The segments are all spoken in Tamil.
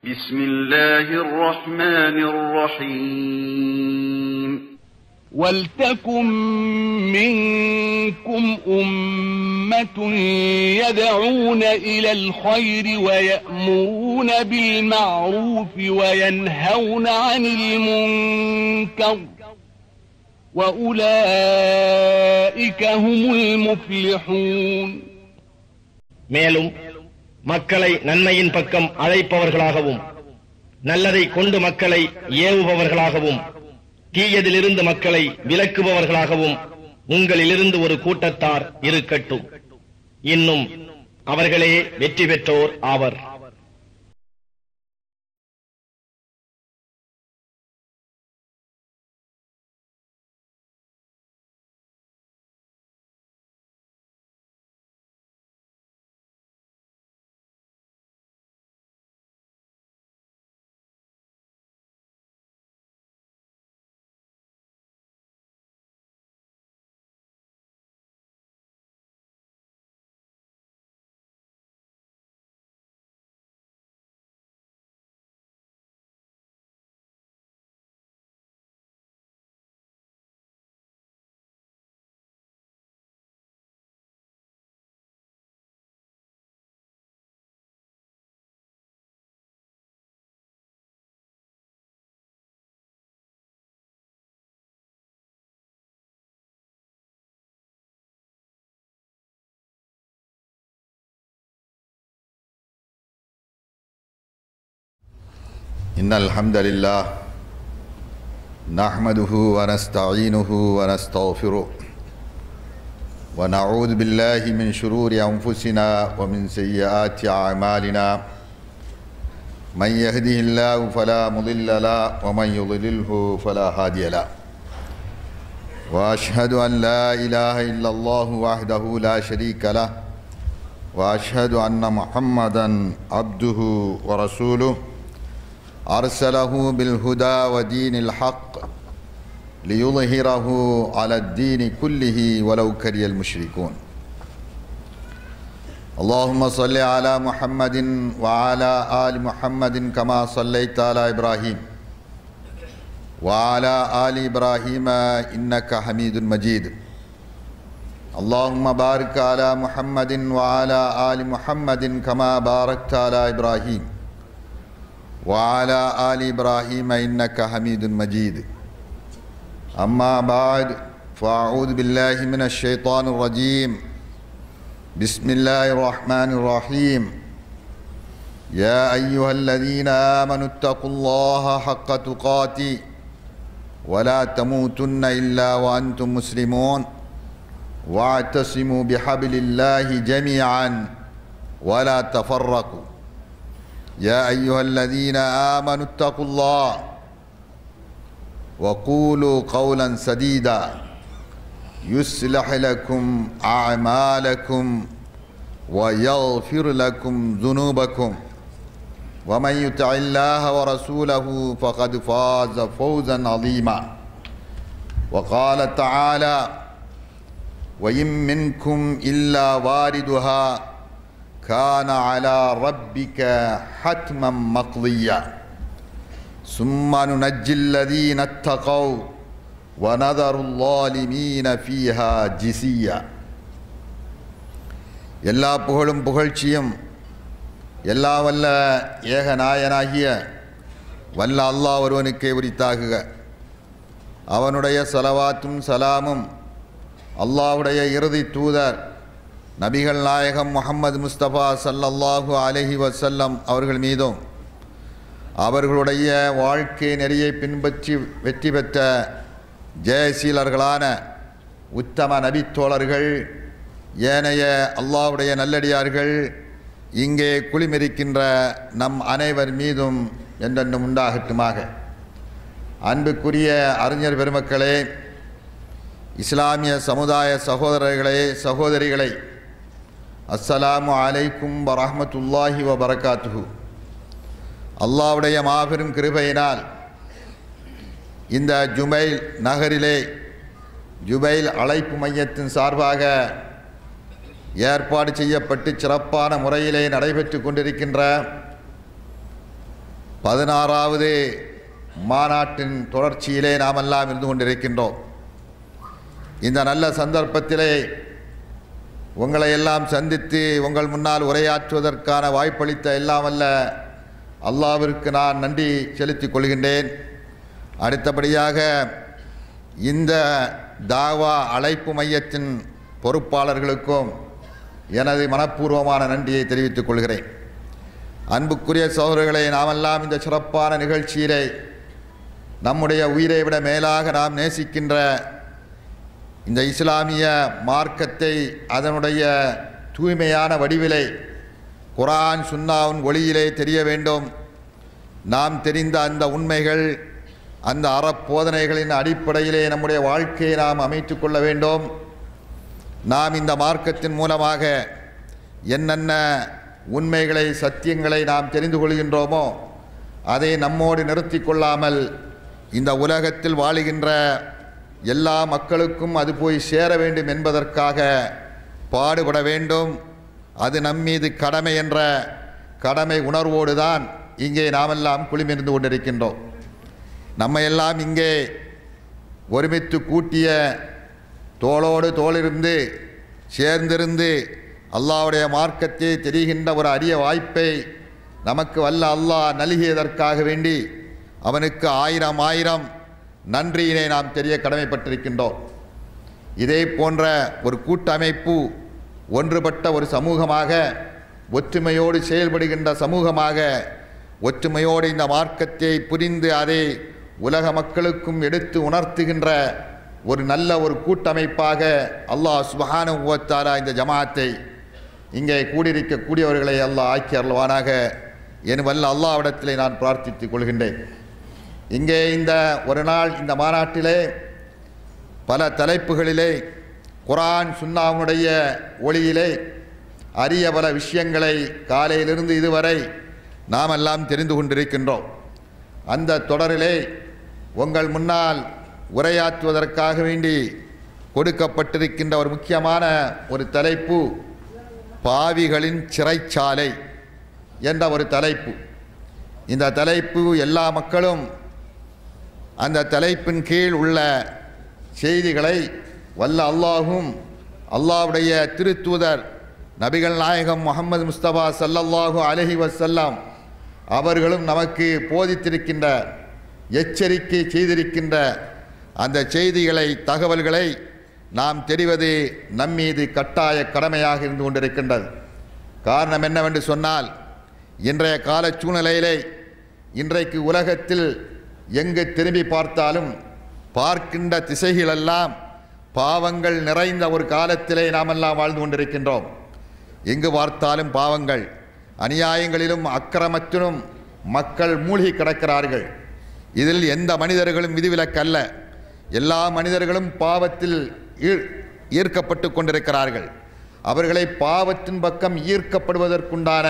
بسم الله الرحمن الرحيم ولتكن منكم أمة يدعون إلى الخير ويأمرون بالمعروف وينهون عن المنكر وأولئك هم المفلحون மேலும் மக்களை நன்மையின் பக்கம் அழைப்பவர்களாகவும் நல்லதை கொண்டு மக்களை ஏவுபவர்களாகவும் தீயதிலிருந்து மக்களை விலக்குபவர்களாகவும் உங்களிலிருந்து ஒரு கூட்டத்தார் இருக்கட்டும் இன்னும் அவர்களே வெற்றி பெற்றோர் ஆவர் إن الحمد لله نحمده ونستعينه ونستغفره ونعوذ بالله من شرور أنفسنا ومن سيئات أعمالنا من يهده الله فلا مضل له ومن يضلله فلا هادي له وأشهد أن لا إله إلا الله وحده لا شريك له وأشهد أن محمدا عبده ورسوله أرسله بالهدى ودين الحق ليظهره على الدين كله ولو كره المشركون اللهم صل على محمد وعلى آل محمد كما صليت على إبراهيم وعلى آل إبراهيم إنك حميد مجيد اللهم بارك على محمد وعلى آل محمد كما باركت على إبراهيم وعلى آل إبراهيم إنك حميد مجيد أما بعد فأعوذ بالله من الشيطان الرجيم بسم الله الرحمن الرحيم يا أيها الذين آمنوا اتقوا الله حق تقاته ولا تموتن إلا وأنتم مسلمون واعتصموا بحبل الله جميعا ولا تفرقوا يا أيها الذين آمنوا اتقوا الله وقولوا قولا سديدا يصلح لكم أعمالكم ويغفر لكم ذنوبكم ومن يطع الله ورسوله فقد فاز فوزا عظيما وقال تعالى وإن منكم إلا واردها كان على ربك حتما مقضيا ثم ننجي الذين اتقوا ونذر الظالمين فيها جسيا எல்லா புகழும் புகழ்ச்சியும் எல்லா வல்ல ஏக நாயனாகிய வல்ல அல்லாஹ் ஒருவனுக்கே உரித்தாகுக அவனுடைய சலவாத்தும் சலாமும் அல்லாஹுடைய இறுதி தூதர் நபிகள் நாயகம் முகமது முஸ்தபா சல்லல்லாஹு அலஹி வசல்லம் அவர்கள் மீதும் அவர்களுடைய வாழ்க்கை நெறியை பின்பற்றி வெற்றி பெற்ற ஜெயசீலர்களான உத்தம நபித்தோழர்கள் ஏனைய அல்லாஹுடைய நல்லடியார்கள் இங்கே குளிமெரிக்கின்ற நம் அனைவர் மீதும் என்றென்றும் உண்டாகட்டுமாக அன்புக்குரிய அறிஞர் பெருமக்களே இஸ்லாமிய சமுதாய சகோதரர்களே சகோதரிகளை அஸ்ஸலாமு அலைக்கும் வரஹமத்துல்லாஹி வ பரகாத்துஹு அல்லாவுடைய மாபெரும் கிருபையினால் இந்த ஜுபைல் நகரிலே ஜுபைல் அழைப்பு மையத்தின் சார்பாக ஏற்பாடு செய்யப்பட்டு சிறப்பான முறையிலே நடைபெற்று கொண்டிருக்கின்ற பதினாறாவது மாநாட்டின் தொடர்ச்சியிலே நாமெல்லாம் இருந்து கொண்டிருக்கின்றோம் இந்த நல்ல சந்தர்ப்பத்திலே உங்களை எல்லாம் சந்தித்து உங்கள் முன்னால் உரையாற்றுவதற்கான வாய்ப்பளித்த எல்லாம் அல்ல அல்லாவிற்கு நான் நன்றி செலுத்திக் கொள்கின்றேன் அடுத்தபடியாக இந்த தாவா அழைப்பு மையத்தின் பொறுப்பாளர்களுக்கும் எனது மனப்பூர்வமான நன்றியை தெரிவித்துக் கொள்கிறேன் அன்புக்குரிய சகோதரர்களை நாமெல்லாம் இந்த சிறப்பான நிகழ்ச்சியிலே நம்முடைய உயிரை விட மேலாக நாம் நேசிக்கின்ற இந்த இஸ்லாமிய மார்க்கத்தை அதனுடைய தூய்மையான வடிவிலே குரான் சுன்னாவின் ஒளியிலே தெரிய வேண்டும் நாம் தெரிந்த அந்த உண்மைகள் அந்த அறப்போதனைகளின் அடிப்படையிலே நம்முடைய வாழ்க்கையை நாம் அமைத்துக் கொள்ள வேண்டும் நாம் இந்த மார்க்கத்தின் மூலமாக என்னென்ன உண்மைகளை சத்தியங்களை நாம் தெரிந்து கொள்கின்றோமோ அதை நம்மோடு நிறுத்தி கொள்ளாமல் இந்த உலகத்தில் வாழுகின்ற எல்லா மக்களுக்கும் அது போய் சேர வேண்டும் என்பதற்காக பாடுபட வேண்டும் அது நம்மீது கடமை என்ற கடமை உணர்வோடு தான் இங்கே நாமெல்லாம் குளிமிருந்து கொண்டிருக்கின்றோம் நம்ம எல்லாம் இங்கே ஒருமித்து கூட்டிய தோளோடு தோளிருந்து சேர்ந்திருந்து அல்லாஹ்வுடைய மார்க்கத்தை தெரிகின்ற ஒரு அரிய வாய்ப்பை நமக்கு வல்ல அல்லாஹ் நல்கியதற்காக வேண்டி அவனுக்கு ஆயிரம் ஆயிரம் நன்றியினை நாம் தெரிய கடமைப்பட்டிருக்கின்றோம் இதே போன்ற ஒரு கூட்டமைப்பு ஒன்றுபட்ட ஒரு சமூகமாக ஒற்றுமையோடு செயல்படுகின்ற சமூகமாக ஒற்றுமையோடு இந்த மார்க்கத்தை புரிந்து அதை உலக மக்களுக்கும் எடுத்து உணர்த்துகின்ற ஒரு நல்ல ஒரு கூட்டமைப்பாக அல்லாஹ் சுபஹானஹு வ தஆலா இந்த ஜமாத்தை இங்கே கூடியிருக்கக்கூடியவர்களை அல்லாஹ் ஆக்கி அருள்வானாக என் வல்ல அல்லாஹ்விடத்திலே நான் பிரார்த்தித்துக் கொள்கின்றேன் இங்கே இந்த ஒரு நாள் இந்த மாநாட்டிலே பல தலைப்புகளிலே குரான் சுன்னாவுடைய ஒளியிலே அரிய பல விஷயங்களை காலையிலிருந்து இதுவரை நாமெல்லாம் தெரிந்து கொண்டிருக்கின்றோம் அந்த தொடரிலே உங்கள் முன்னால் உரையாற்றுவதற்காக வேண்டி கொடுக்கப்பட்டிருக்கின்ற ஒரு முக்கியமான ஒரு தலைப்பு பாவிகளின் சிறைச்சாலை என்ற ஒரு தலைப்பு இந்த தலைப்பு எல்லா மக்களும் அந்த தலைப்பின் கீழ் உள்ள செய்திகளை வல்ல அல்லாஹும் அல்லாஹ்வுடைய திருத்தூதர் நபிகள் நாயகம் முகமது முஸ்தபா சல்லல்லாஹு அலஹி வசல்லாம் அவர்களும் நமக்கு போதித்திருக்கின்ற எச்சரிக்கை செய்திருக்கின்ற அந்த செய்திகளை தகவல்களை நாம் தெரிவது நம்மீது கட்டாய கடமையாக இருந்து கொண்டிருக்கின்றது காரணம் என்னவென்று சொன்னால் இன்றைய கால சூழ்நிலையிலே இன்றைக்கு உலகத்தில் எங்கு திரும்பி பார்த்தாலும் பார்க்கின்ற திசைகளெல்லாம் பாவங்கள் நிறைந்த ஒரு காலத்திலே நாமெல்லாம் வாழ்ந்து கொண்டிருக்கின்றோம் எங்கு பார்த்தாலும் பாவங்கள் அநியாயங்களிலும் அக்கிரமத்திலும் மக்கள் மூழ்கி கிடக்கிறார்கள் இதில் எந்த மனிதர்களும் விதிவிலக்கல்ல எல்லா மனிதர்களும் பாவத்தில் ஈர் ஈர்க்கப்பட்டு கொண்டிருக்கிறார்கள் அவர்களை பாவத்தின் பக்கம் ஈர்க்கப்படுவதற்குண்டான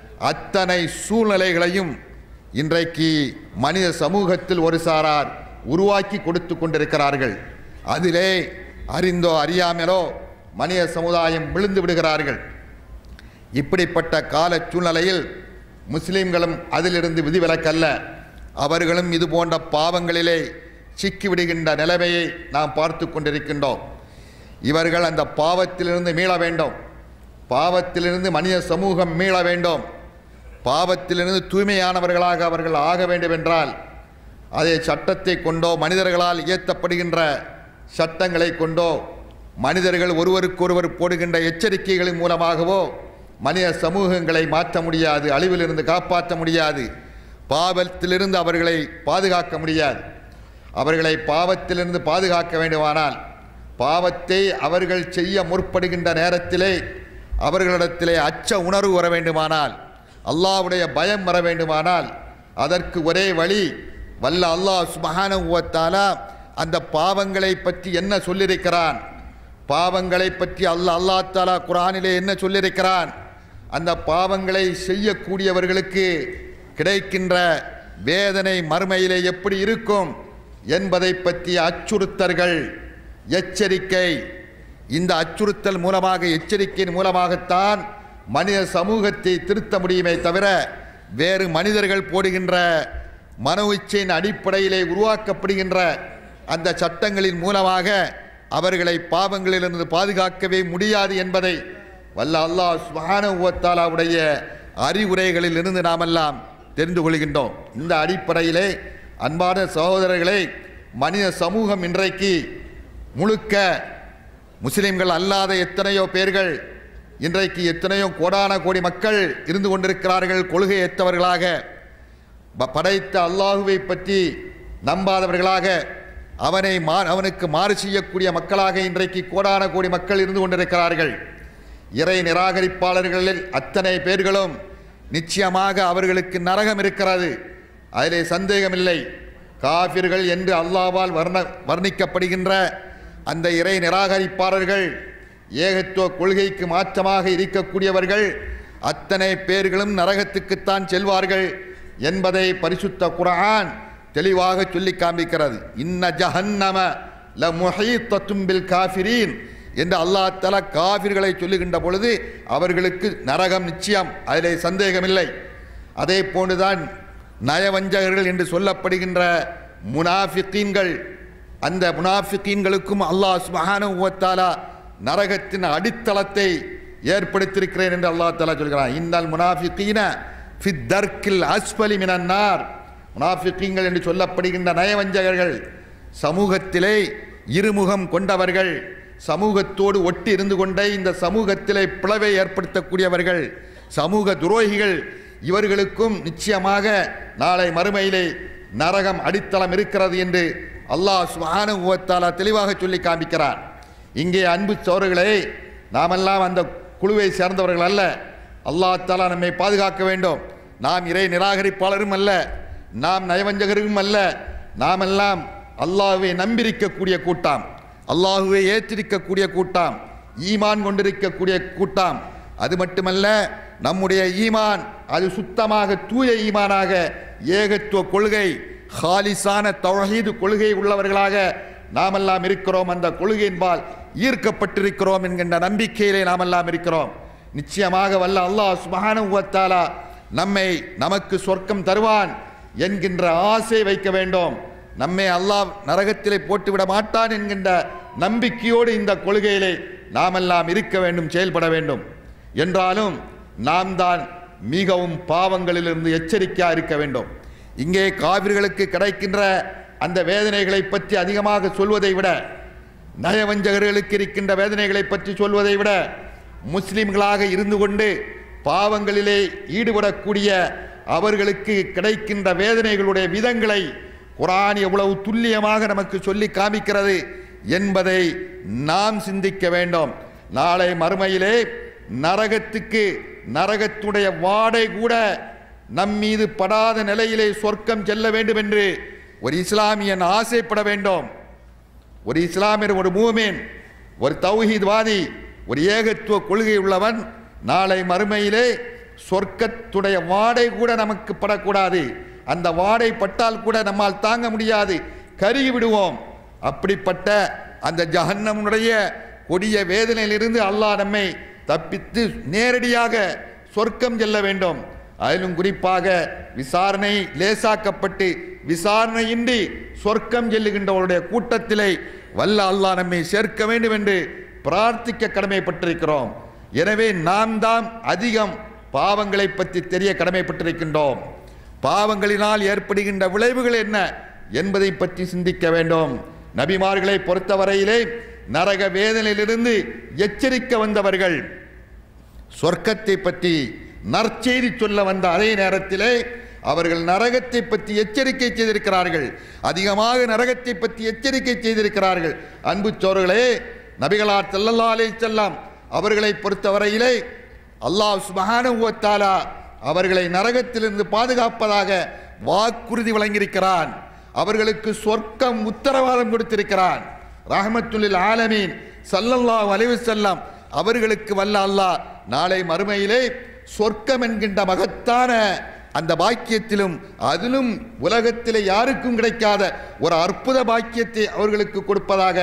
அத்தனை சூழ்நிலைகளையும் இன்றைக்கு மனித சமூகத்தில் ஒரு சாரார் உருவாக்கி கொடுத்து கொண்டிருக்கிறார்கள் அதிலே அறிந்தோ அறியாமலோ மனித சமுதாயம் விழுந்து விடுகிறார்கள் இப்படிப்பட்ட கால சூழ்நிலையில் முஸ்லிம்களும் அதிலிருந்து விதிவிலக்கல்ல அவர்களும் இது போன்ற பாவங்களிலே சிக்கிவிடுகின்ற நிலைமையை நாம் பார்த்து கொண்டிருக்கின்றோம் இவர்கள் அந்த பாவத்திலிருந்து மீள வேண்டும் பாவத்திலிருந்து மனித சமூகம் மீள வேண்டும் பாவத்திலிருந்து தூய்மையானவர்களாக அவர்கள் ஆக வேண்டும் என்றால் அதை சட்டத்தை கொண்டோ மனிதர்களால் இயற்றப்படுகின்ற சட்டங்களை கொண்டோ மனிதர்கள் ஒருவருக்கொருவர் போடுகின்ற எச்சரிக்கைகளின் மூலமாகவோ மனித சமூகங்களை மாற்ற முடியாது அழிவிலிருந்து காப்பாற்ற முடியாது பாவத்திலிருந்து அவர்களை பாதுகாக்க முடியாது அவர்களை பாவத்திலிருந்து பாதுகாக்க வேண்டுமானால் பாவத்தை அவர்கள் செய்ய முற்படுகின்ற நேரத்திலே அவர்களிடத்திலே அச்ச உணர்வு வர வேண்டுமானால் அல்லாஹ்வுடைய பயம் வர வேண்டுமானால் அதற்கு ஒரே வழி வல்ல அல்லாஹ் சுபஹானுவத்தாலா அந்த பாவங்களை பற்றி என்ன சொல்லியிருக்கிறான் பாவங்களை பற்றி அல்லாஹ் அல்லா தாலா குரானிலே என்ன சொல்லியிருக்கிறான் அந்த பாவங்களை செய்யக்கூடியவர்களுக்கு கிடைக்கின்ற வேதனை மறுமையிலே எப்படி இருக்கும் என்பதை பற்றிய அச்சுறுத்தல்கள் எச்சரிக்கை இந்த அச்சுறுத்தல் மூலமாக எச்சரிக்கையின் மூலமாகத்தான் மனித சமூகத்தை திருத்த முடியுமே தவிர வேறு மனிதர்கள் போடுகின்ற மனோ இச்சையின் அடிப்படையிலே உருவாக்கப்படுகின்ற அந்த சட்டங்களின் மூலமாக அவர்களை பாவங்களிலிருந்து பாதுகாக்கவே முடியாது என்பதை வல்ல அல்லாஹ் சுபானுவத்தாலாவுடைய அறிவுரைகளில் இருந்து நாமெல்லாம் தெரிந்து கொள்கின்றோம் இந்த அடிப்படையிலே அன்பான சகோதரர்களே மனித சமூகம் இன்றைக்கு முழுக்க முஸ்லிம்கள் அல்லாத எத்தனையோ பேர்கள் இன்றைக்கு எத்தனையோ கோடான கோடி மக்கள் இருந்து கொண்டிருக்கிறார்கள் கொள்கையற்றவர்களாக ப- படைத்த அல்லாஹுவை பற்றி நம்பாதவர்களாக அவனை மா அவனுக்கு மாறு செய்யக்கூடிய மக்களாக இன்றைக்கு கோடான கோடி மக்கள் இருந்து கொண்டிருக்கிறார்கள் இறை நிராகரிப்பாளர்களில் அத்தனை பேர்களும் நிச்சயமாக அவர்களுக்கு நரகம் இருக்கிறது அதிலே சந்தேகமில்லை காபிர்கள் என்று அல்லாவால் வர்ண வர்ணிக்கப்படுகின்ற அந்த இறை நிராகரிப்பாளர்கள் ஏகத்துவ கொள்கைக்கு மாற்றமாக இருக்கக்கூடியவர்கள் அத்தனை பேர்களும் நரகத்துக்குத்தான் செல்வார்கள் என்பதை பரிசுத்த குர்ஆன் தெளிவாக சொல்லி காண்பிக்கிறது இன்ன ஜஹன்னம ல முஹீத்தத்தும் பில் காஃபிரீன் என்று அல்லாஹ் தஆலா காஃபிர்களை சொல்லுகின்ற பொழுது அவர்களுக்கு நரகம் நிச்சயம் அதிலே சந்தேகமில்லை அதே போன்றுதான் நயவஞ்சகர்கள் என்று சொல்லப்படுகின்ற முனாஃபிகீன்கள் அந்த முனாஃபிகீன்களுக்கும் அல்லாஹ் சுப்ஹானஹு வ தஆலா நரகத்தின் அடித்தளத்தை ஏற்படுத்தியிருக்கிறேன் என்று அல்லாஹ் தஆலா சொல்கிறான் இன்னல் முனாஃபிகீன ஃபி தர்க்கில் அஸ்பலி மினன் நார் முனாஃபிகீன்கள் என்று சொல்லப்படுகின்ற நயவஞ்சகர்கள் சமூகத்திலே இருமுகம் கொண்டவர்கள் சமூகத்தோடு ஒட்டி இருந்து கொண்டே இந்த சமூகத்திலே பிளவை ஏற்படுத்தக்கூடியவர்கள் சமூக துரோகிகள் இவர்களுக்கும் நிச்சயமாக நாளை மறுமையிலே நரகம் அடித்தளம் இருக்கிறது என்று அல்லாஹ் சுப்ஹானஹு வ தஆலா தெளிவாக சொல்லி காண்பிக்கிறான் இங்கே அன்பு சோர்களே நாமெல்லாம் அந்த குழுவை சேர்ந்தவர்கள் அல்ல அல்லாஹ் தஆலா நம்மை பாதுகாக்க வேண்டும் நாம் இறை நிராகரிப்பாளரும் அல்ல நாம் நயவஞ்சகரும் அல்ல நாமெல்லாம் அல்லாஹ்வை நம்பியிருக்கக்கூடிய கூட்டம் அல்லாஹுவை ஏற்றிருக்கக்கூடிய கூட்டம் ஈமான் கொண்டிருக்கக்கூடிய கூட்டம் அது மட்டுமல்ல நம்முடைய ஈமான் அது சுத்தமாக தூய ஈமானாக ஏகத்துவ கொள்கை ஹாலிசான தௌஹீது கொள்கை உள்ளவர்களாக நாமெல்லாம் இருக்கிறோம் அந்த கொள்கையின்பால் ஈர்க்கப்பட்டிருக்கிறோம் என்கின்ற நம்பிக்கையிலே நாமெல்லாம் இருக்கிறோம் நிச்சயமாக வல்ல அல்லாஹ் சுப்ஹானஹு வ தஆலா நம்மை நமக்கு சொர்க்கம் தருவான் என்கின்ற ஆசை வைக்க வேண்டும் நம்மை அல்லாஹ் நரகத்திலே போட்டுவிட மாட்டான் என்கின்ற நம்பிக்கையோடு இந்த கொள்கையிலே நாமெல்லாம் இருக்க வேண்டும் செயல்பட வேண்டும் என்றாலும் நாம் தான் மிகவும் பாவங்களிலிருந்து எச்சரிக்கையாக இருக்க வேண்டும் இங்கே காவிர்களுக்கு கிடைக்கின்ற அந்த வேதனைகளை பற்றி அதிகமாக சொல்வதை விட நயவஞ்சகர்களுக்கு இருக்கின்ற வேதனைகளை பற்றி சொல்வதை விட முஸ்லிம்களாக இருந்து கொண்டு பாவங்களிலே ஈடுபடக்கூடிய அவர்களுக்கு கிடைக்கின்ற வேதனைகளுடைய விதங்களை குரான் எவ்வளவு துல்லியமாக நமக்கு சொல்லி காமிக்கிறது என்பதை நாம் சிந்திக்க வேண்டும் நாளை மறுமையிலே நரகத்துக்கு நரகத்துடைய வாடை கூட நம் மீது படாத நிலையிலே சொர்க்கம் செல்ல வேண்டும் என்று ஒரு இஸ்லாமியன் ஆசைப்பட வேண்டும் ஒரு இஸ்லாமியர் ஒரு மூமீன் ஒரு தௌஹீத்வாதி ஒரு ஏகத்துவ கொள்கை உள்ளவன் நாளை மறுமையிலே சொர்க்கத்துடைய வாடை கூட நமக்கு படக்கூடாது அந்த வாடை பட்டால் கூட நம்மால் தாங்க முடியாது கருகி விடுவோம் அப்படிப்பட்ட அந்த ஜஹன்னமுடைய கொடிய வேதனையிலிருந்து அல்லாஹ் நம்மை தப்பித்து நேரடியாக சொர்க்கம் செல்ல வேண்டும் அதிலும் குறிப்பாக விசாரணை லேசாக்கப்பட்டு விசாரணையின்றி சொர்க்கம் செல்லுகின்றவருடைய கூட்டத்திலே வல்ல அல்லாஹ் நம்மை சேர்க்க வேண்டும் என்று பிரார்த்திக்க கடமைப்பட்டிருக்கிறோம் எனவே நாம் தான் அதிகம் பாவங்களை பற்றி தெரிய கடமைப்பட்டிருக்கின்றோம் பாவங்களினால் ஏற்படுகின்ற விளைவுகள் என்ன என்பதை பற்றி சிந்திக்க வேண்டும் நபிமார்களை பொறுத்தவரையிலே நரக வேதனையிலிருந்து எச்சரிக்க வந்தவர்கள் சொர்க்கத்தை பற்றி நற்செய்தி சொல்ல வந்த அதே நேரத்திலே அவர்கள் நரகத்தை பற்றி எச்சரிக்கை செய்திருக்கிறார்கள் அதிகமாக நரகத்தை பற்றி எச்சரிக்கை செய்திருக்கிறார்கள் அன்பு சோர்களே நபிகளார் ஸல்லல்லாஹு அலைஹி செல்லாம் அவர்களை பொறுத்தவரையிலே அல்லாஹ் சுப்ஹானஹு வ தஆலா அவர்களை நரகத்திலிருந்து பாதுகாப்பதாக வாக்குறுதி வழங்கியிருக்கிறான் அவர்களுக்கு சொர்க்கம் உத்தரவாதம் கொடுத்திருக்கிறான் ரஹமத்துல்லில் ஆலமீன் ஸல்லல்லாஹு அலைஹி வஸல்லம் அவர்களுக்கு வல்ல அல்லாஹ் நாளை மறுமையிலே சொர்க்கம் என்கின்ற மகத்தான அந்த பாக்கியத்திலும் அதிலும் உலகத்திலே யாருக்கும் கிடைக்காத ஒரு அற்புத பாக்கியத்தை அவர்களுக்கு கொடுப்பதாக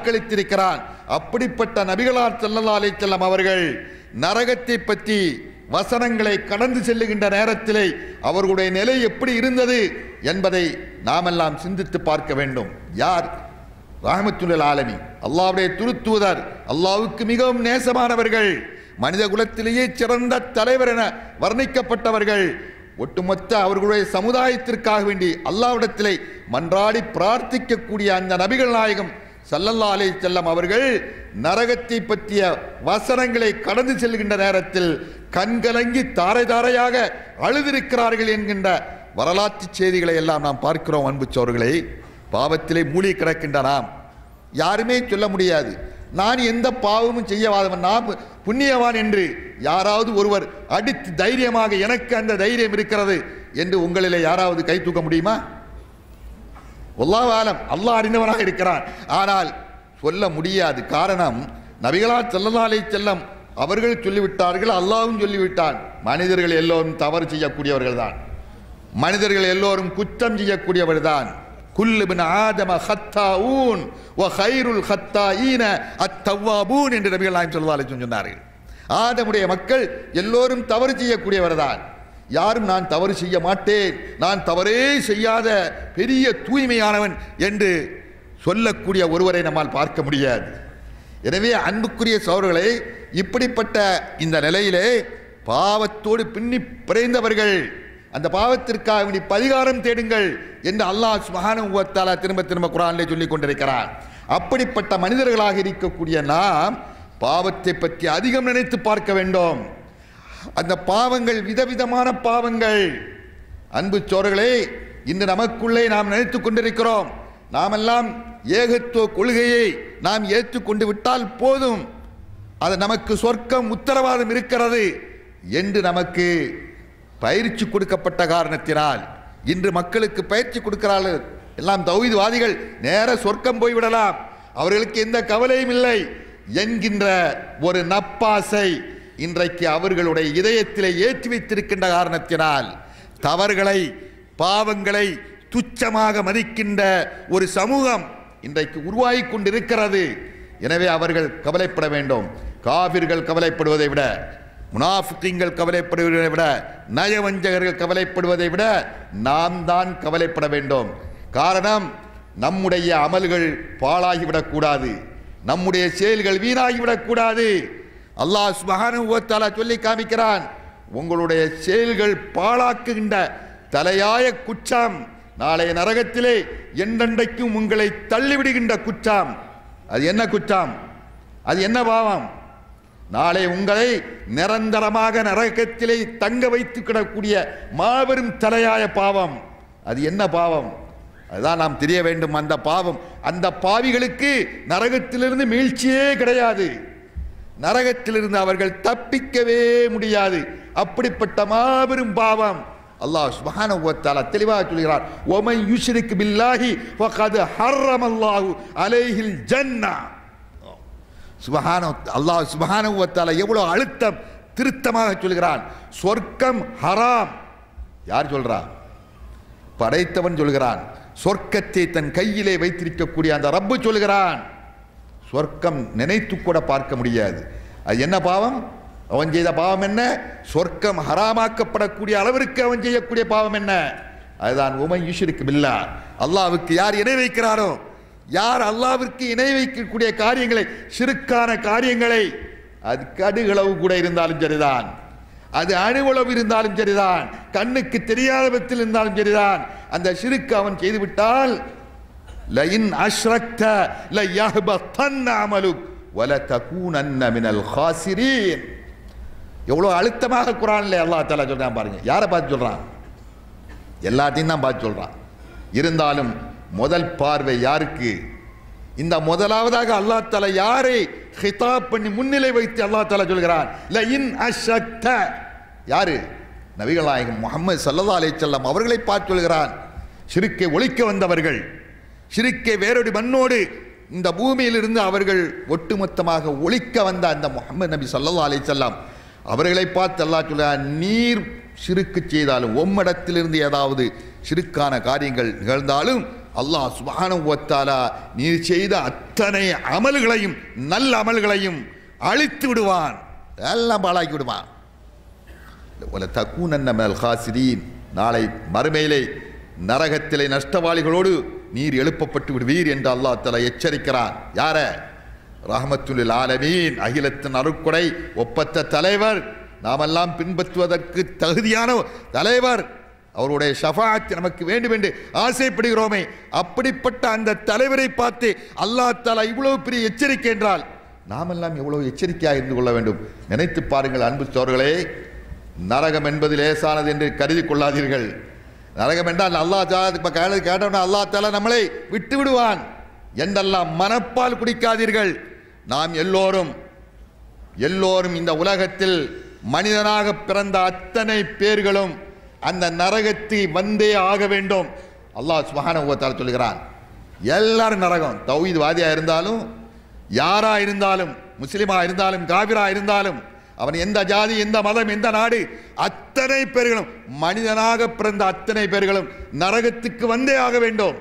வாக்களித்திருக்கிறான் அப்படிப்பட்ட நபிகளார் ஸல்லல்லாஹு அலைஹி வஸல்லம் அவர்கள் நரகத்தை பற்றி வசனங்களை கடந்து செல்லுகின்ற நேரத்திலே அவர்களுடைய நிலை எப்படி இருந்தது என்பதை நாமெல்லாம் சிந்தித்து பார்க்க வேண்டும் யார் ராமத்துல் ஆலமி அல்லாவுடைய துருத்துவதர் அல்லாவுக்கு மிகவும் நேசமானவர்கள் மனித குலத்திலேயே சிறந்த தலைவர் என வர்ணிக்கப்பட்டவர்கள் ஒட்டுமொத்த அவர்களுடைய சமுதாயத்திற்காக வேண்டி அல்லாவிடத்திலே மன்றாடி பிரார்த்திக்கக்கூடிய அந்த நபிகள் நாயகம் சல்லல்லா அலை செல்லம் அவர்கள் நரகத்தை பற்றிய வசனங்களை கடந்து செல்கின்ற நேரத்தில் கண்கலங்கி தாரை தாரையாக அழுதிருக்கிறார்கள் என்கின்ற வரலாற்று செய்திகளை எல்லாம் நாம் பார்க்கிறோம் அன்பு சோர்களே பாவத்திலே மூழ்கி கிடக்கின்ற நாம் யாருமே சொல்ல முடியாது நான் எந்த பாவமும் செய்யவாதவன் நான் புண்ணியவான் என்று யாராவது ஒருவர் அடித்து தைரியமாக எனக்கு அந்த தைரியம் இருக்கிறது என்று உங்களிலே யாராவது கை தூக்க முடியுமா ஒல்லாவாலம் அல்லாஹ் அறிந்தவனாக இருக்கிறான் ஆனால் சொல்ல முடியாது காரணம் நபிகளா செல்லலாலை செல்லம் அவர்கள் சொல்லிவிட்டார்கள் அல்லாவும் சொல்லிவிட்டான் மனிதர்கள் எல்லோரும் தவறு செய்யக்கூடியவர்கள் தான் மனிதர்கள் எல்லோரும் குற்றம் செய்யக்கூடியவர் தான் குல்லுபின் ஆதம ஹத்தாவூன் வ ஹைருல் ஹத்தாஈன அத்தவ்வாபூன் என்று நபிகள் நாயம் சொல்லலாலை சொன்னார்கள் ஆதமுடைய மக்கள் எல்லோரும் தவறு செய்யக்கூடியவர் தான் யாரும் நான் தவறு செய்ய மாட்டேன் நான் தவறே செய்யாத பெரிய தூய்மையானவன் என்று சொல்லக்கூடிய ஒருவரை நம்மால் பார்க்க முடியாது எனவே அன்புக்குரிய சோழர்களே இப்படிப்பட்ட இந்த நிலையிலே பாவத்தோடு பின்னி பிறைந்தவர்கள் அந்த பாவத்திற்காக வேண்டி பரிகாரம் தேடுங்கள் என்று அல்லாஹ் சுபஹானுவத்தாலா திரும்ப திரும்ப குரானிலே சொல்லிக் கொண்டிருக்கிறார் அப்படிப்பட்ட மனிதர்களாக இருக்கக்கூடிய நாம் பாவத்தை பற்றி அதிகம் நினைத்து பார்க்க வேண்டும் அந்த பாவங்கள் விதவிதமான பாவங்கள் அன்பு சோர்களே இன்று நமக்குள்ளே நாம் நினைத்து கொண்டிருக்கிறோம் நாமெல்லாம் ஏகத்துவ கொள்கையை நாம் ஏற்றுக்கொண்டு விட்டால் போதும் அது நமக்கு சொர்க்கம் உத்தரவாதம் இருக்கிறது என்று நமக்கு பயிற்சி கொடுக்கப்பட்ட காரணத்தினால் இன்று மக்களுக்கு பயிற்சி கொடுக்கிறார்கள் எல்லாம் தௌஹீத்வாதிகள் நேர சொர்க்கம் போய்விடலாம் அவர்களுக்கு எந்த கவலையும் இல்லை என்கின்ற ஒரு நப்பாசை இன்றைக்கு அவர்களுடைய இதயத்திலே ஏற்றி வைத்திருக்கின்ற காரணத்தினால் தவறுகளை பாவங்களை துச்சமாக மதிக்கின்ற ஒரு சமூகம் இன்றைக்கு உருவாகி கொண்டிருக்கிறது எனவே அவர்கள் கவலைப்பட வேண்டும் காபிர்கள் கவலைப்படுவதை விட முனாஃபிக்கீங்கள் கவலைப்படுவதை விட நயவஞ்சகர்கள் கவலைப்படுவதை விட நாம் தான் கவலைப்பட வேண்டும் காரணம் நம்முடைய அமல்கள் பாழாகிவிடக்கூடாது நம்முடைய செயல்கள் வீணாகிவிடக்கூடாது அல்லாஹ் சுபஹானுவத்தாலா சொல்லி காமிக்கிறான் உங்களுடைய செயல்கள் பாழாக்குகின்ற தலையாய குற்றம் நாளைய நரகத்திலே என்றென்றைக்கும் உங்களை தள்ளிவிடுகின்ற குற்றம் அது என்ன குற்றம் அது என்ன பாவம் நாளை உங்களை நிரந்தரமாக நரகத்திலே தங்க வைத்து கிடக்கூடிய மாபெரும் தலையாய பாவம் அது என்ன பாவம் அதுதான் நாம் தெரிய வேண்டும் அந்த பாவம் அந்த பாவிகளுக்கு நரகத்திலிருந்து மீழ்ச்சியே கிடையாது நரகத்திலிருந்து அவர்கள் தப்பிக்கவே முடியாது அப்படிப்பட்ட மாபெரும் பாவம் அல்லாஹ் சுப்ஹானஹு வ தஆலா தெளிவாக சொல்கிறார் ஒமை யுஷ்ரிக் பில்லாஹி ஃபகத் ஹர்ரமல்லாஹு அலைஹில் ஜன்னா சுபஹான அல்லாஹ் சுபஹானஹு வ தஆலா எவ்வளவு அழுத்தம் திருத்தமாக சொல்கிறான் சொர்க்கம் ஹராம் யார் சொல்றா படைத்தவன் சொல்கிறான் சொர்க்கத்தை தன் கையிலே வைத்திருக்கக்கூடிய அந்த ரப்பு சொல்கிறான் சொர்க்கம் நினைத்து கூட பார்க்க முடியாது அது என்ன பாவம் அவன் செய்த பாவம் என்ன சொர்க்கம் ஹராமாக்கப்படக்கூடிய அளவிற்கு அவன் செய்யக்கூடிய பாவம் என்ன அதுதான் உமை யுஷிருக்கு பில்லா அல்லாவுக்கு யார் இணை வைக்கிறாரோ யார் அல்லாவிற்கு இணை வைக்கக்கூடிய காரியங்களை சிறுக்கான காரியங்களை அது கடுகளவு கூட இருந்தாலும் சரிதான் அது அணுவளவு இருந்தாலும் சரிதான் கண்ணுக்கு தெரியாத விதத்தில் இருந்தாலும் சரிதான் அந்த சிறுக்கு அவன் செய்துவிட்டால் லஇன் அஷ்ரக்த லயஹ்பத்தன்ன அமலுக் வலதகூனன்ன மினல் ஹாசிரீன் எவ்வளோ அழுத்தமாக குரான்ல அல்லாஹ் தஆலா சொல்றான் பாருங்க யாரை பார்த்து சொல்றான் எல்லாத்தையும் தான் பார்த்து சொல்றான் இருந்தாலும் முதல் பார்வை யாருக்கு இந்த முதலாவதாக அல்லாஹ் தஆலா யாரை ஹிதாப் பண்ணி முன்னிலை வைத்து அல்லாஹ் தஆலா சொல்கிறான் லஇன் அஷ்ரக்த யாரு நபிகள் நாயகம் முகமது சல்லல்லா அலைஹி வஸல்லம் அவர்களை பார்த்து சொல்கிறான் ஷிருக்கை ஒழிக்க வந்தவர்கள் ஷிருக்கை வேறொரு மண்ணோடு இந்த பூமியிலிருந்து அவர்கள் ஒட்டுமொத்தமாக ஒழிக்க வந்த அந்த முகமது நபி சல்லல்லா அலைஹி வஸல்லம் அவர்களை பார்த்து அல்லாஹ் சொல்கிறான் நீர் சிறுக்கு செய்தாலும் உம்மிடத்திலிருந்து ஏதாவது சிறுக்கான காரியங்கள் நிகழ்ந்தாலும் அல்லாஹ் சுப்ஹானஹு வ தஆலா நீர் செய்த அத்தனை அமல்களையும் நல்ல அமல்களையும் அழித்து விடுவான் எல்லாம் பாழாக்கி விடுவான் ஒல தக்கூனன்ன மேல் ஹாசிரீன் நாளை மறுமையிலே நரகத்திலே நஷ்டவாளிகளோடு நீர் எழுப்பப்பட்டு விடுவீர் என்று அல்லாஹ் தஆலா எச்சரிக்கிறான் யார ரஹமத்துல் ஆலமீன் அகிலத்தின் அருட்கொடை ஒப்பற்ற தலைவர் நாமெல்லாம் பின்பற்றுவதற்கு தகுதியான தலைவர் அவருடைய ஷஃபாத் நமக்கு வேண்டும் என்று ஆசைப்படுகிறோமே அப்படிப்பட்ட அந்த தலைவரை பார்த்து அல்லாஹ் தஆலா இவ்வளவு பெரிய எச்சரிக்கை என்றால் நாமெல்லாம் எவ்வளவு எச்சரிக்கையாக இருந்து கொள்ள வேண்டும் நினைத்து பாருங்கள் அன்பு சோர்களே நரகம் என்பது லேசானது என்று கருதி கொள்ளாதீர்கள் நரகம் என்றால் அல்லாஹ் தாலா இப்போ கேள்வி கேட்டோம்னா அல்லாஹ் தாலா நம்மளை விட்டு விடுவான் என்றெல்லாம் மனப்பால் குடிக்காதீர்கள் நாம் எல்லோரும் எல்லோரும் இந்த உலகத்தில் மனிதனாக பிறந்த அத்தனை பேர்களும் அந்த நரகத்தை வந்தே ஆக வேண்டும் அல்லாஹ் சுபஹானஹு சொல்கிறான் எல்லாரும் நரகம் தௌஹீத் வாதியா இருந்தாலும் யாரா இருந்தாலும் முஸ்லிமா இருந்தாலும் காபிரா இருந்தாலும் அவன் எந்த ஜாதி எந்த மதம் எந்த நாடு அத்தனை பேர்களும் மனிதனாக பிறந்த அத்தனை பேர்களும் நரகத்துக்கு வந்தே ஆக வேண்டும்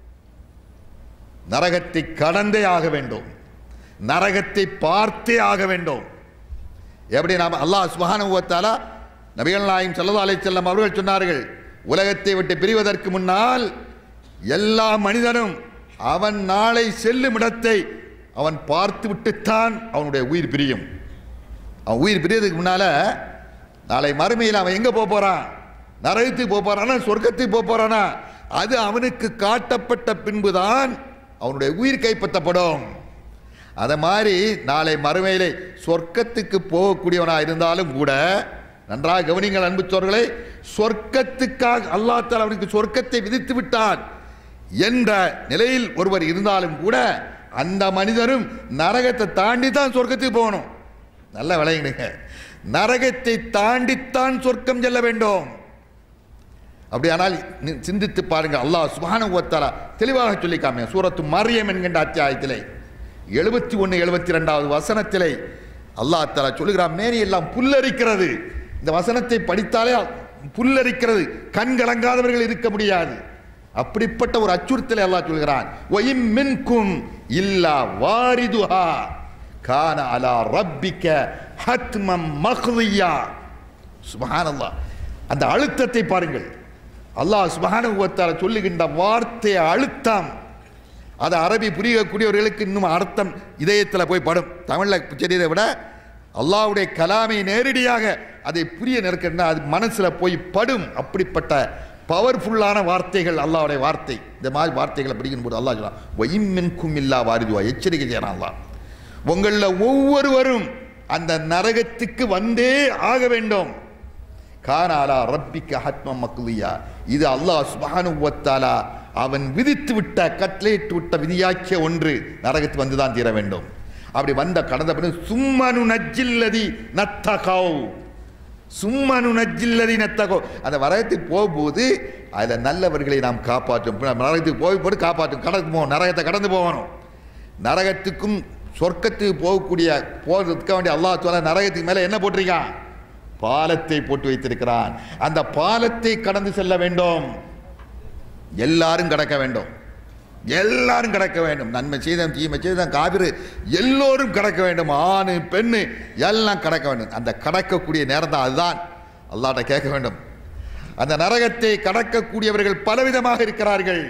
நரகத்தை கடந்தே ஆக வேண்டும் நரகத்தை பார்த்தே ஆக வேண்டும் எப்படி நாம் அல்லாஹ் சுபஹானுவத்தாலா நபிகள் நாயும் சல்லா அலை செல்லம் அவர்கள் சொன்னார்கள் உலகத்தை விட்டு பிரிவதற்கு முன்னால் எல்லா மனிதனும் அவன் நாளை செல்லும் இடத்தை அவன் பார்த்து விட்டுத்தான் அவனுடைய உயிர் பிரியும் அவன் உயிர் பிரியறதுக்கு முன்னால நாளை மறுமையில் அவன் எங்க போக போறான் நரகத்துக்கு போக போறானா சொர்க்கத்துக்கு போக போறானா அது அவனுக்கு காட்டப்பட்ட பின்புதான் அவனுடைய உயிர் கைப்பற்றப்படும் அதை மாதிரி நாளை மறுமையிலே சொர்க்கத்துக்கு போகக்கூடியவனாக இருந்தாலும் கூட நன்றாக கவனிங்கள் அன்பு சோர்களே சொர்க்கத்துக்காக அல்லாஹ் தஆலா அவனுக்கு சொர்க்கத்தை விதித்து விட்டான் என்ற நிலையில் ஒருவர் இருந்தாலும் கூட அந்த மனிதரும் நரகத்தை தாண்டி தான் சொர்க்கத்துக்கு போகணும் நல்ல விளையுங்க நரகத்தை தாண்டித்தான் சொர்க்கம் செல்ல வேண்டும் அப்படியானால் நி- சிந்தித்து பாருங்க அல்லாஹ் சுப்ஹானஹு வ தஆலா தெளிவாக சொல்லிக்காமே சூரத்து மரியம் என்கின்ற அத்தியாயத்திலே எழுபத்தி ஒன்று எழுபத்தி ரெண்டாவது வசனத்திலே அல்லாஹ் தஆலா சொல்லுகிறான் மேரி எல்லாம் புல்லரிக்கிறது இந்த வசனத்தை படித்தாலே புல்லரிக்கிறது கண் கலங்காதவர்கள் இருக்க முடியாது அப்படிப்பட்ட ஒரு அச்சுறுத்தலை அல்லாஹ் சொல்கிறான் ஒயிம் மின்கும் இல்லா வாரிதுஹா கான அலா ரப்பிக்க ஹத்மம் மஹ்தியா சுபஹானல்லாஹ் அந்த அழுத்தத்தை பாருங்கள் அல்லாஹ் சுபஹானஹு வ தஆலா சொல்லுகின்ற வார்த்தை அழுத்தம் அது அரபி புரியக்கூடியவர்களுக்கு இன்னும் அர்த்தம் இதயத்தில் போய் படும் தமிழில் தெரியதை விட அல்லாஹ்வுடைய கலாமை நேரடியாக அதை புரிய நிற்கிறதுனா அது மனசில் போய் படும் அப்படிப்பட்ட பவர்ஃபுல்லான வார்த்தைகள் அல்லாஹ்வுடைய வார்த்தை இந்த மாதிரி வார்த்தைகளை படிக்கும்போது அல்லாஹ் சொல்லலாம் ஒயிமின்கும் இல்லா வாரிதுவா எச்சரிக்கை செய்யறான் அல்லாஹ் உங்களில் ஒவ்வொருவரும் அந்த நரகத்துக்கு வந்தே ஆக வேண்டும் கானாலா ரப்பிக்க ஹத்மம் மக்லியா இது அல்லாஹ் சுப்ஹானஹு வ தஆலா அவன் விதித்து விட்ட கட்லேட்டு விட்ட விதியாக்கிய ஒன்று நரகத்துக்கு வந்து தான் தீர வேண்டும் அப்படி வந்த கடந்த பிறகு சும்மனு நஜ்ஜில்லதி நத்தகௌ சும்மனு நஜ்ஜில்லதி நத்தகோ அந்த வரகத்துக்கு போகும்போது அதில் நல்லவர்களை நாம் காப்பாற்றும் நரகத்துக்கு போய் போட்டு காப்பாற்றும் கடந்து போகணும் நரகத்தை கடந்து போகணும் நரகத்துக்கும் சொர்க்கத்துக்கு போகக்கூடிய போகிறதுக்கு வேண்டிய அல்லாஹ் சொல்ல நரகத்துக்கு மேலே என்ன போட்டிருக்கான் பாலத்தை போட்டு வைத்திருக்கிறான் அந்த பாலத்தை கடந்து செல்ல வேண்டும் எல்லாரும் கடக்க வேண்டும் எல்லாரும் கடக்க வேண்டும் நன்மை செய்தம் தீமை செய்தம் காவிரி எல்லோரும் கடக்க வேண்டும் ஆணு பெண்ணு எல்லாம் கடக்க வேண்டும் அந்த கடக்கக்கூடிய நேரம் தான் அதுதான் அல்லாட்ட கேட்க வேண்டும் அந்த நரகத்தை கடக்கக்கூடியவர்கள் பலவிதமாக இருக்கிறார்கள்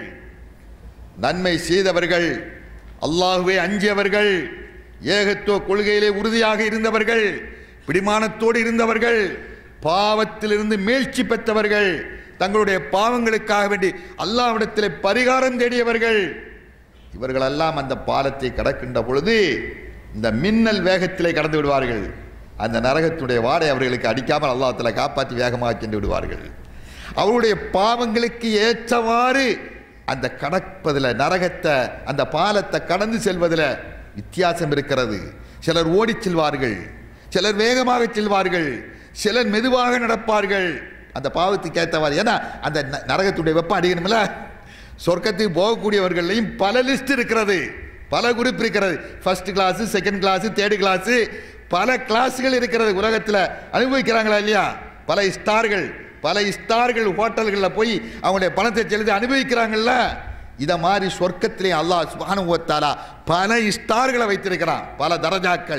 நன்மை செய்தவர்கள் அல்லாஹுவை அஞ்சியவர்கள் ஏகத்துவ கொள்கையிலே உறுதியாக இருந்தவர்கள் பிடிமானத்தோடு இருந்தவர்கள் பாவத்திலிருந்து மீழ்ச்சி பெற்றவர்கள் தங்களுடைய பாவங்களுக்காக வேண்டி அல்லாஹ்விடத்திலே பரிகாரம் தேடியவர்கள் இவர்களெல்லாம் அந்த பாலத்தை கடக்கின்ற பொழுது இந்த மின்னல் வேகத்திலே கடந்து விடுவார்கள் அந்த நரகத்துடைய வாடை அவர்களுக்கு அடிக்காமல் அல்லாஹ்த்துல காப்பாற்றி வேகமாக சென்று விடுவார்கள் அவருடைய பாவங்களுக்கு ஏற்றவாறு அந்த கடப்பதில் நரகத்தை அந்த பாலத்தை கடந்து செல்வதில் வித்தியாசம் இருக்கிறது சிலர் ஓடிச் செல்வார்கள் சிலர் வேகமாக செல்வார்கள் சிலர் மெதுவாக நடப்பார்கள் அந்த பாவத்துக்கு ஏற்றவாறு ஏன்னா அந்த ந- நரகத்துடைய வெப்பம் அடிக்கணும்ல சொர்க்கத்துக்கு போகக்கூடியவர்களையும் பல லிஸ்ட் இருக்கிறது பல குரூப் இருக்கிறது first class second class third class பல கிளாஸ்கள் இருக்கிறது உலகத்தில் அனுபவிக்கிறாங்களா இல்லையா பல ஸ்டார்கள் பல ஸ்டார்கள் ஹோட்டல்களில் போய் அவங்களுடைய பணத்தை செலுத்தி அனுபவிக்கிறாங்கல்ல இதை மாதிரி சொர்க்கத்திலே அல்லாஹ் சுப்ஹானஹு வ தஆலா பல ஸ்டார்களை வைத்திருக்கிறான் பல தரஜாக்கள்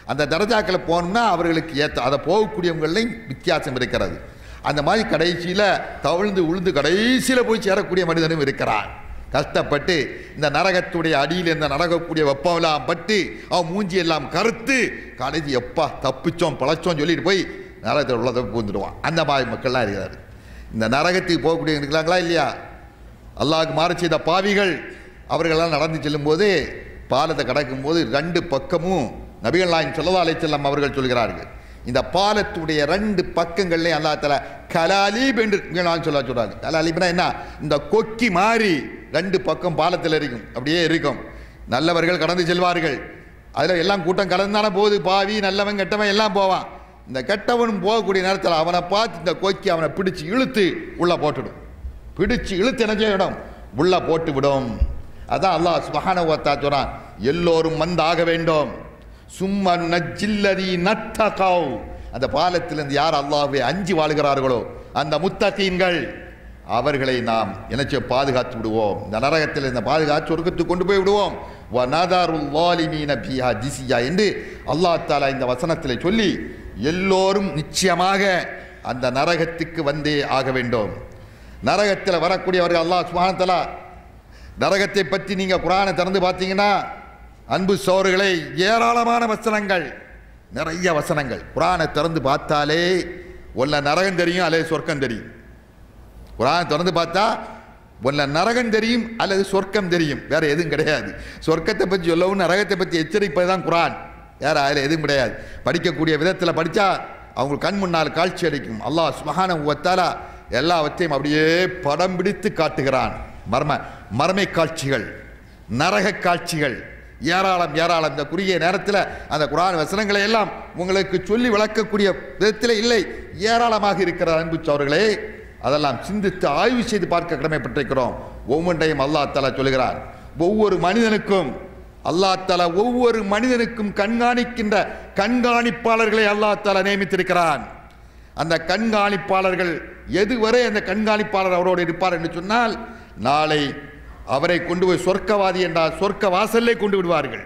அந்த தரஜாக்களை போகணும்னா அவர்களுக்கு ஏற்ற அதை போகக்கூடியவங்களையும் வித்தியாசம் இருக்கிறது அந்த மாதிரி கடைசியில் தவிழ்ந்து உழுந்து கடைசியில் போய் சேரக்கூடிய மனிதனும் இருக்கிறான் கஷ்டப்பட்டு இந்த நரகத்துடைய அடியில் இந்த நரகக்கூடிய வெப்பமெல்லாம் பட்டு அவன் மூஞ்சி எல்லாம் கருத்து கடைசி எப்பா தப்பிச்சோம் பழச்சோம் சொல்லிட்டு போய் நரகத்தில் உள்ளதை பூந்துடுவான் அந்த மாதிரி மக்கள்லாம் இருக்கிறாரு இந்த நரகத்துக்கு போகக்கூடிய இருக்கிறாங்களா இல்லையா அல்லாஹ்க்கு மாறு செய்த பாவிகள் அவர்களெல்லாம் நடந்து செல்லும்போது பாலத்தை கடக்கும்போது ரெண்டு பக்கமும் நபிகள் நாயகம் ஸல்லல்லாஹு அலைஹி வஸல்லம் அவர்கள் சொல்கிறார்கள் இந்த பாலத்துடைய ரெண்டு பக்கங்கள்லையும் அல்லாஹ் தஆலா கலாலீப் என்று நபிகள் நாயகம் சொல்ல சொல்றாங்க கலாலீப்னா என்ன இந்த கொக்கி மாறி ரெண்டு பக்கம் பாலத்தில் இருக்கும் அப்படியே இருக்கும் நல்லவர்கள் கடந்து செல்வார்கள் அதில் எல்லாம் கூட்டம் கலந்து தானே போகுது பாவி நல்லவன் கெட்டவன் எல்லாம் போவான் இந்த கெட்டவனும் போகக்கூடிய நேரத்தில் அவனை பார்த்து இந்த கொக்கி அவனை பிடிச்சு இழுத்து உள்ளே போட்டுடும் பிடிச்சு இழுத்து என்ன செய்யணும் உள்ள போட்டு விடும் அதான் அல்லாஹ் சுபஹானவத்தா சொல்றான் எல்லோரும் வந்தாக வேண்டும் சும்மா நஜில்லதி நத்தகவ் அந்த பாலத்திலிருந்து யார் அல்லாஹ்வை அஞ்சி வாழுகிறார்களோ அந்த முத்தகீன்கள் அவர்களை நாம் இணைச்சு பாதுகாத்து விடுவோம் இந்த நரகத்தில் இந்த பாதுகாத்து சொர்க்கத்துக்கு கொண்டு போய் விடுவோம் வனதாருல் லாலிமீன பிஹா ஜிசியா என்று அல்லாஹ் தாலா இந்த வசனத்தில் சொல்லி எல்லோரும் நிச்சயமாக அந்த நரகத்துக்கு வந்தே ஆக வேண்டும் நரகத்தில் வரக்கூடியவர்கள் அல்லாஹ் சுபானத்தலா நரகத்தை பற்றி நீங்கள் குரானை திறந்து பார்த்தீங்கன்னா அன்பு சோறுகளை ஏராளமான வசனங்கள் நிறைய வசனங்கள் குரானை திறந்து பார்த்தாலே ஒல்ல நரகம் தெரியும் அல்லது சொர்க்கம் தெரியும் குரானை திறந்து பார்த்தா ஒல்ல நரகம் தெரியும் அல்லது சொர்க்கம் தெரியும் வேற எதுவும் கிடையாது சொர்க்கத்தை பற்றி சொல்லவும் நரகத்தை பற்றி எச்சரிப்பது தான் குரான் வேற அதில் எதுவும் கிடையாது படிக்கக்கூடிய விதத்தில் படித்தா அவங்க கண் முன்னால் காட்சி அளிக்கும் அல்லாஹ் சுபஹான உவத்தாலா எல்லாவற்றையும் அப்படியே படம் பிடித்து காட்டுகிறான் மர்ம மர்மை காட்சிகள் நரக காட்சிகள் ஏராளம் ஏராளம் இந்த குறுகிய நேரத்தில் அந்த குரான் வசனங்களை எல்லாம் உங்களுக்கு சொல்லி விளக்கக்கூடிய விதத்தில் இல்லை ஏராளமாக இருக்கிற அன்பு சோர்களே அதெல்லாம் சிந்தித்து ஆய்வு செய்து பார்க்க கடமைப்பட்டிருக்கிறோம் ஒவ்வொன்றையும் அல்லாஹ் தலா சொல்கிறான் ஒவ்வொரு மனிதனுக்கும் அல்லாஹ் தலா ஒவ்வொரு மனிதனுக்கும் கண்காணிக்கின்ற கண்காணிப்பாளர்களை அல்லாஹ் தலா நியமித்திருக்கிறான் அந்த கண்காணிப்பாளர்கள் எதுவரை அந்த கண்காணிப்பாளர் அவரோடு இருப்பார் என்று சொன்னால் நாளை அவரை கொண்டு போய் சொர்க்கவாதி என்றால் சொர்க்க வாசல்லே கொண்டு விடுவார்கள்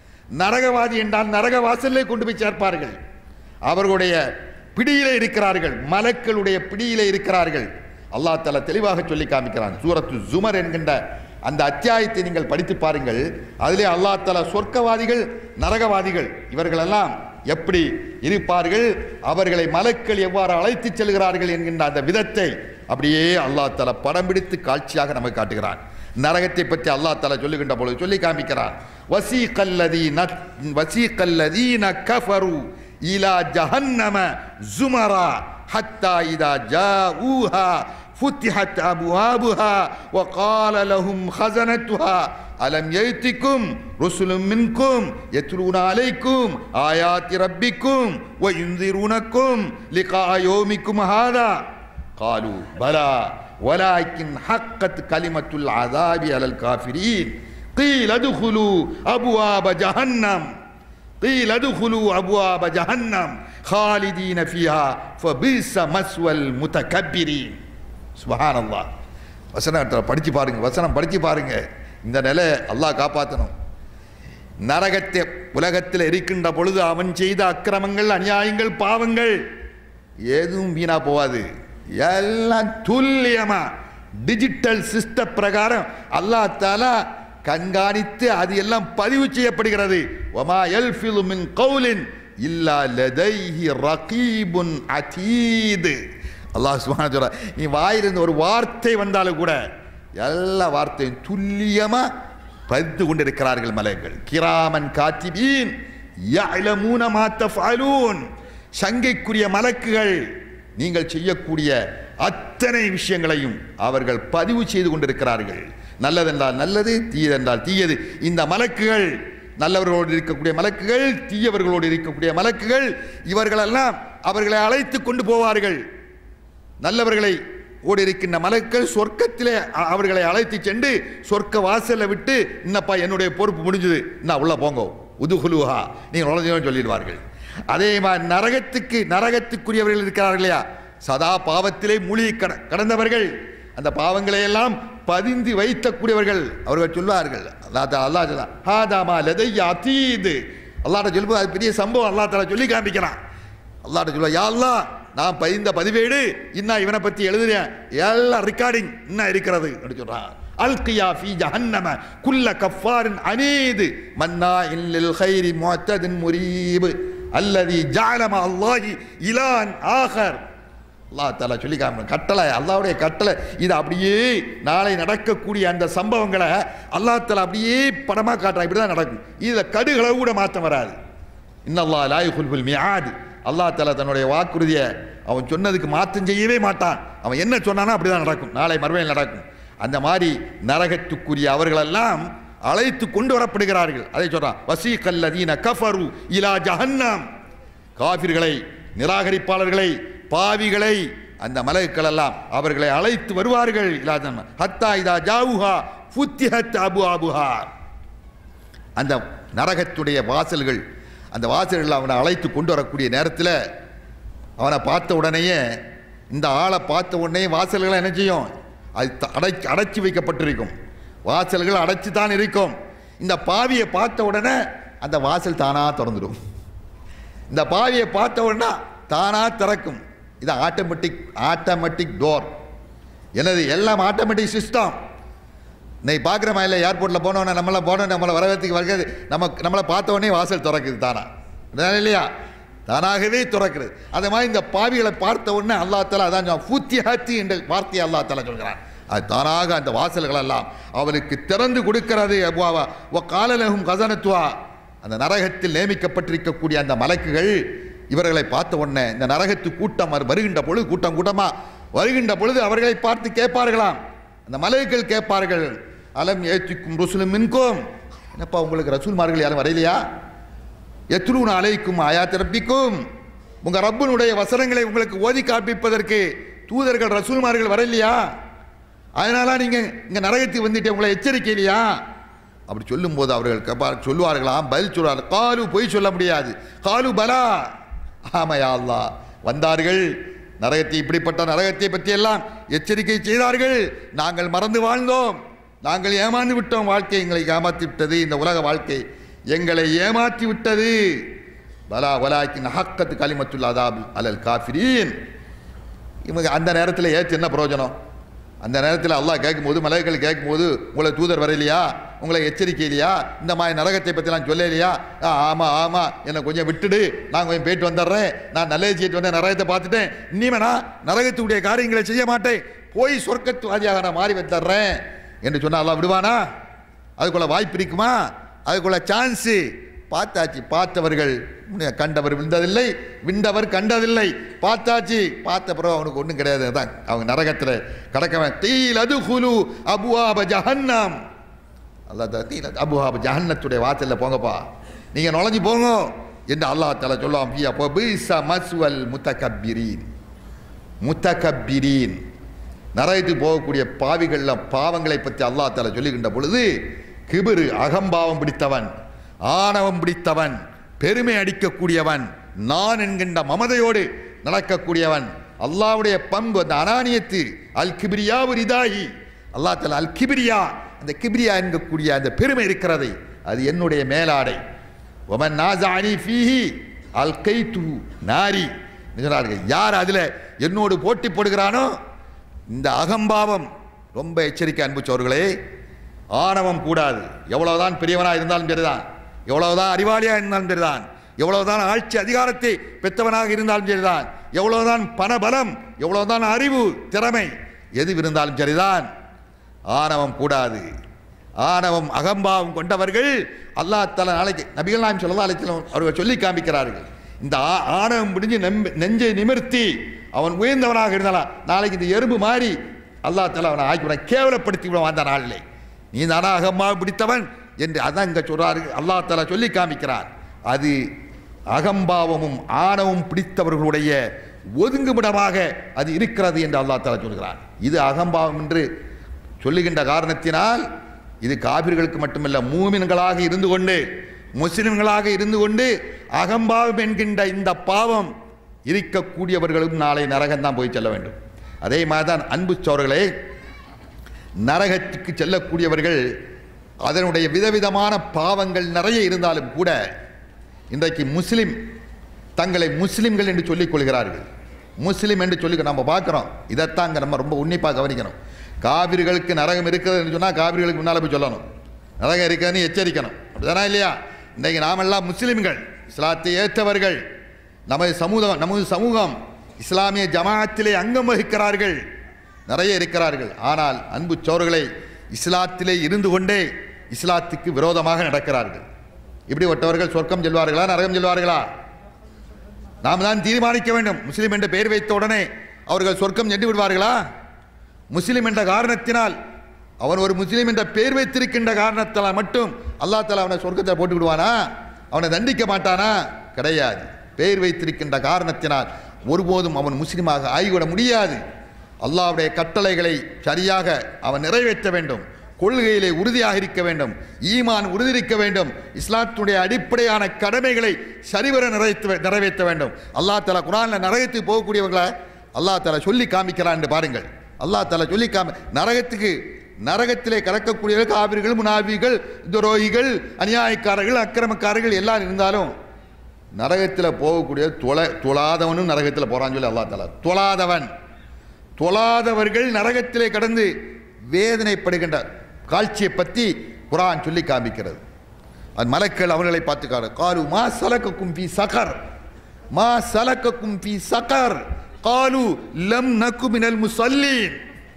நரகவாதி என்றால் நரக வாசல்லே கொண்டு போய் சேர்ப்பார்கள் அவர்களுடைய பிடியிலே இருக்கிறார்கள் மலக்களுடைய பிடியிலே இருக்கிறார்கள் அல்லாஹ் தஆலா தெளிவாக சொல்லி காமிக்கிறான் சூரத்து ஜுமர் என்கின்ற அந்த அத்தியாயத்தை நீங்கள் படித்து பாருங்கள் அதிலே அல்லாஹ் தஆலா சொர்க்கவாதிகள் நரகவாதிகள் இவர்களெல்லாம் எப்படி இருப்பார்கள் அவர்களை மலக்கள் எவ்வாறு அழைத்துச் செல்கிறார்கள் என்கின்ற அந்த விதத்தை அப்படியே அல்லாஹ் தஆலா படம் பிடித்து காட்சியாக நமக்கு காட்டுகிறான் நரகத்தை பற்றி அல்லாஹ் தஆலா சொல்லுகின்ற பொழுது சொல்லி காமிக்கிறான் வசீகல்லதீன வசீகல்லதீன கஃபரு இலா ஜஹன்னம ஜுமரா ஹத்தா இதா ஜாஊஹா فتحت أبوابها وقال لهم خزنتها ألم يأتكم رسل منكم يتلون عليكم آيات ربكم وينذرونكم لقاء يومكم هذا قالوا بلى ولكن حقت كلمة العذاب على الكافرين قيل ادخلوا أبواب جهنم قيل ادخلوا أبواب جهنم خالدين فيها فبئس مثوى المتكبرين சுபஹான் அல்லாஹ் வசனத்தில் படித்து பாருங்க வசனம் படித்து பாருங்க இந்த நிலை அல்லாஹ் காப்பாற்றணும் நரகத்தை உலகத்தில் இருக்கின்ற பொழுது அவன் செய்த அக்கிரமங்கள் அநியாயங்கள் பாவங்கள் எதுவும் வீணா போகாது எல்லாம் துல்லியமா டிஜிட்டல் சிஸ்ட பிரகாரம் அல்லாஹ் தாலா கண்காணித்து அது எல்லாம் பதிவு செய்யப்படுகிறது ஒமா எல்ஃபிலு மின் கௌலின் இல்லா லதைஹி ரகீபுன் அதீது அல்லாஹ் சுப்ஹானஹு வ தஆலா நீ வாயிலிருந்து ஒரு வார்த்தை வந்தாலும் கூட எல்லா வார்த்தையும் துல்லியமா பதித்து கொண்டிருக்கிறார்கள் மலைகள் கிராமன் காத்திபீன் யஅலமூன மா தஃஅலூன் சங்கைக்குரிய மலக்குகள் நீங்கள் செய்யக்கூடிய அத்தனை விஷயங்களையும் அவர்கள் பதிவு செய்து கொண்டிருக்கிறார்கள் நல்லதென்றால் நல்லது தீயதென்றால் தீயது இந்த மலக்குகள் நல்லவர்களோடு இருக்கக்கூடிய மலக்குகள் தீயவர்களோடு இருக்கக்கூடிய மலக்குகள் இவர்களெல்லாம் அவர்களை அழைத்து கொண்டு போவார்கள் நல்லவர்களை ஓடி இருக்கின்ற மலக்கள் சொர்க்கத்திலே அ- அவர்களை அழைத்து சென்று சொர்க்க வாசல்ல விட்டு இன்னப்பா என்னுடைய பொறுப்பு முடிஞ்சது நான் உள்ள போங்க உதுகுலுஹா நீங்கள் நுழைஞ்சோன்னு சொல்லிடுவார்கள் அதே மாதிரி நரகத்துக்கு நரகத்துக்குரியவர்கள் இருக்கிறார்கள் இல்லையா சதா பாவத்திலே மூழ்கி கட கடந்தவர்கள் அந்த பாவங்களை எல்லாம் பதிந்து வைத்தக்கூடியவர்கள் அவர்கள் சொல்வார்கள் அல்லாஹ் தா- அல்லாஹ் சொல்றான், "ஹாதா மா லதைய அதீது அல்லாட்ட சொல்லும்போது அது பெரிய சம்பவம் அல்லா தலா சொல்லி காமிக்கிறான் அல்லாட்ட சொல்லுவா யா அல்லாஹ் நான் பதிந்த பதிவேடு இன்னும் இவனை பத்தி எழுதுறேன் எல்லாம் ரெக்கார்டிங் இன்னும் இருக்கிறது அப்படின்னு சொல்றான் அல்கியா ஃபி ஜஹன்னம குல்ல கஃபாரின் அனீது மன்னா இல்லில் கைரி முஅத்ததின் முரீப் அல்லதி ஜஅலம அல்லாஹி இலான் ஆகர் அல்லாஹ் தாலா சொல்லி காம கட்டளை அல்லாஹ்வுடைய கட்டளை இது அப்படியே நாளை நடக்கக்கூடிய அந்த சம்பவங்களை அல்லாஹ் தாலா அப்படியே படமா காட்டுறான் இப்படி தான் நடக்கும் இதுல கடுகளவு கூட மாற்றம் வராது இன்னல்லா லாயுகுல் பில் மியாத் அல்லாஹ் தாலா தன்னுடைய வாக்குறுதியை அவன் சொன்னதுக்கு மாற்றம் செய்யவே மாட்டான் அவன் என்ன சொன்னானோ அப்படிதான் நடக்கும் நாளை மறுமையில் நடக்கும் அந்த மாதிரி நரகத்துக்குரிய அவர்களெல்லாம் அழைத்து கொண்டு வரப்படுகிறார்கள் அதை சொல்றான் வசீகல்லதீன கஃபரு இலா ஜஹன்னம் காபிர்களை நிராகரிப்பாளர்களை பாவிகளை அந்த மலக்குகள் எல்லாம் அவர்களை அழைத்து வருவார்கள் இலா ஜஹன்னம். ஹத்தா இதா ஜாவுஹா ஃபுத்திஹத் அபு அபுஹா அந்த நரகத்துடைய வாசல்கள் அந்த வாசல்கள் அவனை அழைத்து கொண்டு வரக்கூடிய நேரத்தில் அவனை பார்த்த உடனேயே இந்த ஆளை பார்த்த உடனே வாசல்களை என்ன செய்யும் அது த- அடைச்சு அடைச்சி வைக்கப்பட்டிருக்கும் வாசல்கள் அடைச்சு தான் இருக்கும் இந்த பாவியை பார்த்த உடனே அந்த வாசல் தானா திறந்துடும் இந்த பாவியை பார்த்த உடனே தானா திறக்கும் இது ஆட்டோமேட்டிக் ஆட்டோமேட்டிக் டோர் எனது எல்லாம் ஆட்டோமேட்டிக் சிஸ்டம் இன்னைக்கு பார்க்குறோமா இல்லை ஏர்போர்ட்டில் போனோன்னே நம்மளை போனோம் நம்மளை வரவேற்றுக்கு வருகிறது நம்ம நம்மளை பார்த்த உடனே வாசல் திறக்குது தானா அதானே இல்லையா தானாகவே திறக்கிறது அதே மாதிரி இந்த பாவிகளை பார்த்த உடனே அல்லா தலா அதான் சொன்னான், ஃபூத்தியஹத்தி என்ற வார்த்தையை அல்லா தலா சொல்கிறான் அது தானாக அந்த வாசல்கள் எல்லாம் அவனுக்கு திறந்து கொடுக்கிறது அபுவாவா ஓ காலலகும் கசனத்துவா அந்த நரகத்தில் நியமிக்கப்பட்டிருக்கக்கூடிய அந்த மலக்குகள் இவர்களை பார்த்த உடனே இந்த நரகத்து கூட்டம் வரு- வருகின்ற பொழுது கூட்டம் கூட்டமா வருகின்ற பொழுது அவர்களை பார்த்து கேட்பார்களாம் அந்த மலக்குகள் கேட்பார்கள் அலம் ஏற்றிக்கும் ருசுலும் மின்கும் என்னப்பா உங்களுக்கு ரசூல்மார்கள் யாரும் வரையிலையா எத்ரூன் அலைக்கும் ஆயாத் ரப்பிக்கும் உங்க ரப்பனுடைய வசனங்களை உங்களுக்கு ஓதி காண்பிப்பதற்கு தூதர்கள் ரசூல்மார்கள் வரலையா அதனால நீங்க இங்க நரகத்துக்கு வந்துட்டு உங்களை எச்சரிக்கை இல்லையா அப்படி சொல்லும்போது அவர்கள் கேட்பார் சொல்லுவார்களாம் பதில் சொல்வார் காலு பொய் சொல்ல முடியாது காலு பலா ஆமையா அல்லாஹ் வந்தார்கள் நரகத்தை இப்படிப்பட்ட நரகத்தை பற்றி எல்லாம் எச்சரிக்கை செய்தார்கள் நாங்கள் மறந்து வாழ்ந்தோம் நாங்கள் ஏமாந்து விட்டோம் வாழ்க்கை எங்களை ஏமாற்றி விட்டது இந்த உலக வாழ்க்கை எங்களை ஏமாற்றி விட்டது பலா வலாக்கின் ஹக்கத்து கலிமத்துல் அதாப் அலல் காஃபிரீன் இவங்க அந்த நேரத்தில் ஏற்று என்ன பிரயோஜனம் அந்த நேரத்தில் அல்லாஹ் கேட்கும்போது மலர்கள் கேட்கும்போது உங்களை தூதர் வரையிலையா உங்களை எச்சரிக்கை இல்லையா இந்த மாதிரி நரகத்தை பற்றிலாம் சொல்ல இல்லையா ஆ ஆமாம் ஆமாம் என்னை கொஞ்சம் விட்டுடு நான் கொஞ்சம் போயிட்டு வந்துடுறேன் நான் நல்லது செய்யிட்டு வந்தேன் நரகத்தை பார்த்துட்டேன் இனிமேனா நரகத்துடைய காரியங்களை செய்ய மாட்டேன் போய் சொர்க்கத்துவாதியாக நான் மாறி வந்துடுறேன் என்று சொன்னால் அல்லாஹ் விடுவானா அதுக்குள்ள வாய்ப்பு இருக்குமா அதுக்குள்ள சான்ஸு பார்த்தாச்சு பார்த்தவர்கள் உன்னை கண்டவர் விழுந்ததில்லை விண்டவர் கண்டதில்லை பார்த்தாச்சு பார்த்த பிறகு அவனுக்கு ஒன்றும் கிடையாது அதான் அவங்க நரகத்தில் கடக்கவன் தீல் அது குலு அபுவாப ஜஹன்னம் அல்லா தீல் அபுவாப ஜஹன்னத்துடைய வாசலில் போங்கப்பா நீங்கள் நுழைஞ்சு போங்க என்று அல்லாஹ் தலா சொல்லுவான் பியா போ பீசா மஸ்வல் முத்தகப்பிரீன் முத்தகப்பிரீன் நரகத்துக்கு போகக்கூடிய பாவிகள்ல பாவங்களை பற்றி அல்லாஹ் தஆலா சொல்லுகின்ற பொழுது கிபிரு அகம்பாவம் பிடித்தவன் ஆணவம் பிடித்தவன் பெருமை அடிக்கக்கூடியவன் நான் என்கின்ற மமதையோடு நடக்கக்கூடியவன் அல்லாஹ்வுடைய பண்பு அந்த அனானியத்து அல் கிபிரியா ஒரு இதாகி அல்லாஹ் தஆலா அல் கிபிரியா அந்த கிபிரியா என்கக்கூடிய அந்த பெருமை இருக்கிறது அது என்னுடைய மேலாடை ஒமன் நாசானி ஃபீஹி அல் கைத்து நாரி சொன்னார்கள் யார் அதில் என்னோடு போட்டி போடுகிறானோ இந்த அகம்பாவம் ரொம்ப எச்சரிக்கை அன்பு சோர்களே ஆணவம் கூடாது எவ்வளவுதான் பெரியவனாக இருந்தாலும் சரிதான் எவ்வளவுதான் அறிவாளியாக இருந்தாலும் சரிதான் எவ்வளவுதான் ஆட்சி அதிகாரத்தை பெற்றவனாக இருந்தாலும் சரிதான் எவ்வளவுதான் பணபலம் எவ்வளவுதான் அறிவு திறமை எது இருந்தாலும் சரிதான் ஆணவம் கூடாது ஆணவம் அகம்பாவம் கொண்டவர்கள் அல்லாஹ் தஆலா நாளைக்கு நபிகள் நாயம் சொல்லலாம் அழைக்கலாம் அவர்கள் சொல்லி காமிக்கிறார்கள் இந்த ஆ- ஆணவம் முடிஞ்சு நெம்- நெஞ்சை நிமிர்த்தி அவன் உயர்ந்தவனாக இருந்தாலும் நாளைக்கு இந்த எறும்பு மாறி அல்லாஹ் தஆலா அவனை ஆக்கி கேவலப்படுத்தி விடுவான் அந்த நாளிலே நீ தானா அகம்பாவம் பிடித்தவன் என்று அதான் இங்க சொல்றாரு அல்லாஹ் தஆலா சொல்லி காமிக்கிறார் அது அகம்பாவமும் ஆணவம் பிடித்தவர்களுடைய ஒதுங்குமிடமாக அது இருக்கிறது என்று அல்லாஹ் தஆலா சொல்கிறார் இது அகம்பாவம் என்று சொல்லுகின்ற காரணத்தினால் இது காபிர்களுக்கு மட்டுமல்ல மூமின்களாக இருந்து கொண்டு முஸ்லிம்களாக இருந்து கொண்டு அகம்பாவம் என்கின்ற இந்த பாவம் இருக்கக்கூடியவர்களும் நாளை நரகம்தான் போய் செல்ல வேண்டும் அதே மாதிரி தான் அன்பு சோர்களே நரகத்துக்கு செல்லக்கூடியவர்கள் அதனுடைய விதவிதமான பாவங்கள் நிறைய இருந்தாலும் கூட இன்றைக்கு முஸ்லிம் தங்களை முஸ்லிம்கள் என்று சொல்லிக் கொள்கிறார்கள் முஸ்லிம் என்று சொல்லி நம்ம பார்க்குறோம் இதைத்தான் அங்கே நம்ம ரொம்ப உன்னிப்பாக கவனிக்கணும் காவிர்களுக்கு நரகம் இருக்கிறது என்று சொன்னால் காவிர்களுக்கு முன்னால் போய் சொல்லணும் நரகம் இருக்கிறதுன்னு எச்சரிக்கணும் அப்படிதானா இல்லையா இன்றைக்கு நாமெல்லாம் முஸ்லிம்கள் இஸ்லாத்தை ஏற்றவர்கள் நமது சமூகம் நமது சமூகம் இஸ்லாமிய ஜமாஅத்திலே அங்கம் வகிக்கிறார்கள் நிறைய இருக்கிறார்கள் ஆனால் அன்பு சோர்களே இஸ்லாத்திலே இருந்து கொண்டே இஸ்லாத்துக்கு விரோதமாக நடக்கிறார்கள் இப்படிப்பட்டவர்கள் சொர்க்கம் செல்வார்களா நரகம் செல்வார்களா நாம் தான் தீர்மானிக்க வேண்டும் முஸ்லிம் என்ற பெயர் வைத்த உடனே அவர்கள் சொர்க்கம் சென்று விடுவார்களா முஸ்லிம் என்ற காரணத்தினால் அவன் ஒரு முஸ்லிம் என்ற பெயர் வைத்திருக்கின்ற காரணத்தால் மட்டும் அல்லாஹ் தஆலா அவனை சொர்க்கத்தை போட்டு விடுவானா அவனை தண்டிக்க மாட்டானா கிடையாது பெயர் வைத்திருக்கின்ற காரணத்தினால் ஒருபோதும் அவன் முஸ்லிமாக ஆகிவிட முடியாது அல்லாஹ்வுடைய கட்டளைகளை சரியாக அவன் நிறைவேற்ற வேண்டும் கொள்கையிலே உறுதியாக இருக்க வேண்டும் ஈமான் உறுதியிருக்க வேண்டும் இஸ்லாத்துடைய அடிப்படையான கடமைகளை சரிவர நிறைவேற்ற நிறைவேற்ற வேண்டும் அல்லாஹ் தலா குரானில் நரகத்துக்கு போகக்கூடியவங்களை அல்லாஹ் தலா சொல்லி காமிக்கிறான் என்று பாருங்கள் அல்லாஹ் தலா சொல்லி காமி நரகத்துக்கு நரகத்திலே கலக்கக்கூடியவர்கள் காவிர்கள் முனாபிகள் துரோகிகள் அநியாயக்காரர்கள் அக்கிரமக்காரர்கள் எல்லாம் இருந்தாலும் நரகத்தில் போகக்கூடிய தொலை தொழாதவனும் நரகத்தில் போறான்னு சொல்லி அல்லாஹ் தலா தொழாதவன் தொழாதவர்கள் நரகத்திலே கடந்து வேதனைப்படுகின்ற காட்சியை பற்றி குரான் சொல்லி காமிக்கிறது அது மலக்கள் அவர்களை பார்த்துக்காரு காலு மா சலக்கக்கும் ஃபி சகர் மா சலக்கக்கும் ஃபி சகர் காலு லம் நக்கு மினல் முசல்லீன்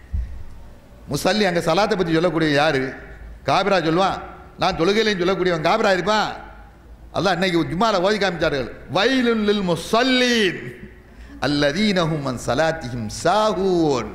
முசல்லி அங்கே சலாத்தை பற்றி சொல்லக்கூடிய யாரு காபிரா சொல்லுவான் நான் தொழுகையிலையும் சொல்லக்கூடியவன் காபிரா இருப்பான் அதான் இன்னைக்கு ஜும்மால ஓதி காமிச்சார்கள் வயலுல் லில் முசல்லீன் அல்லதீனஹும் அன் சலாத்திஹிம் சாகூன்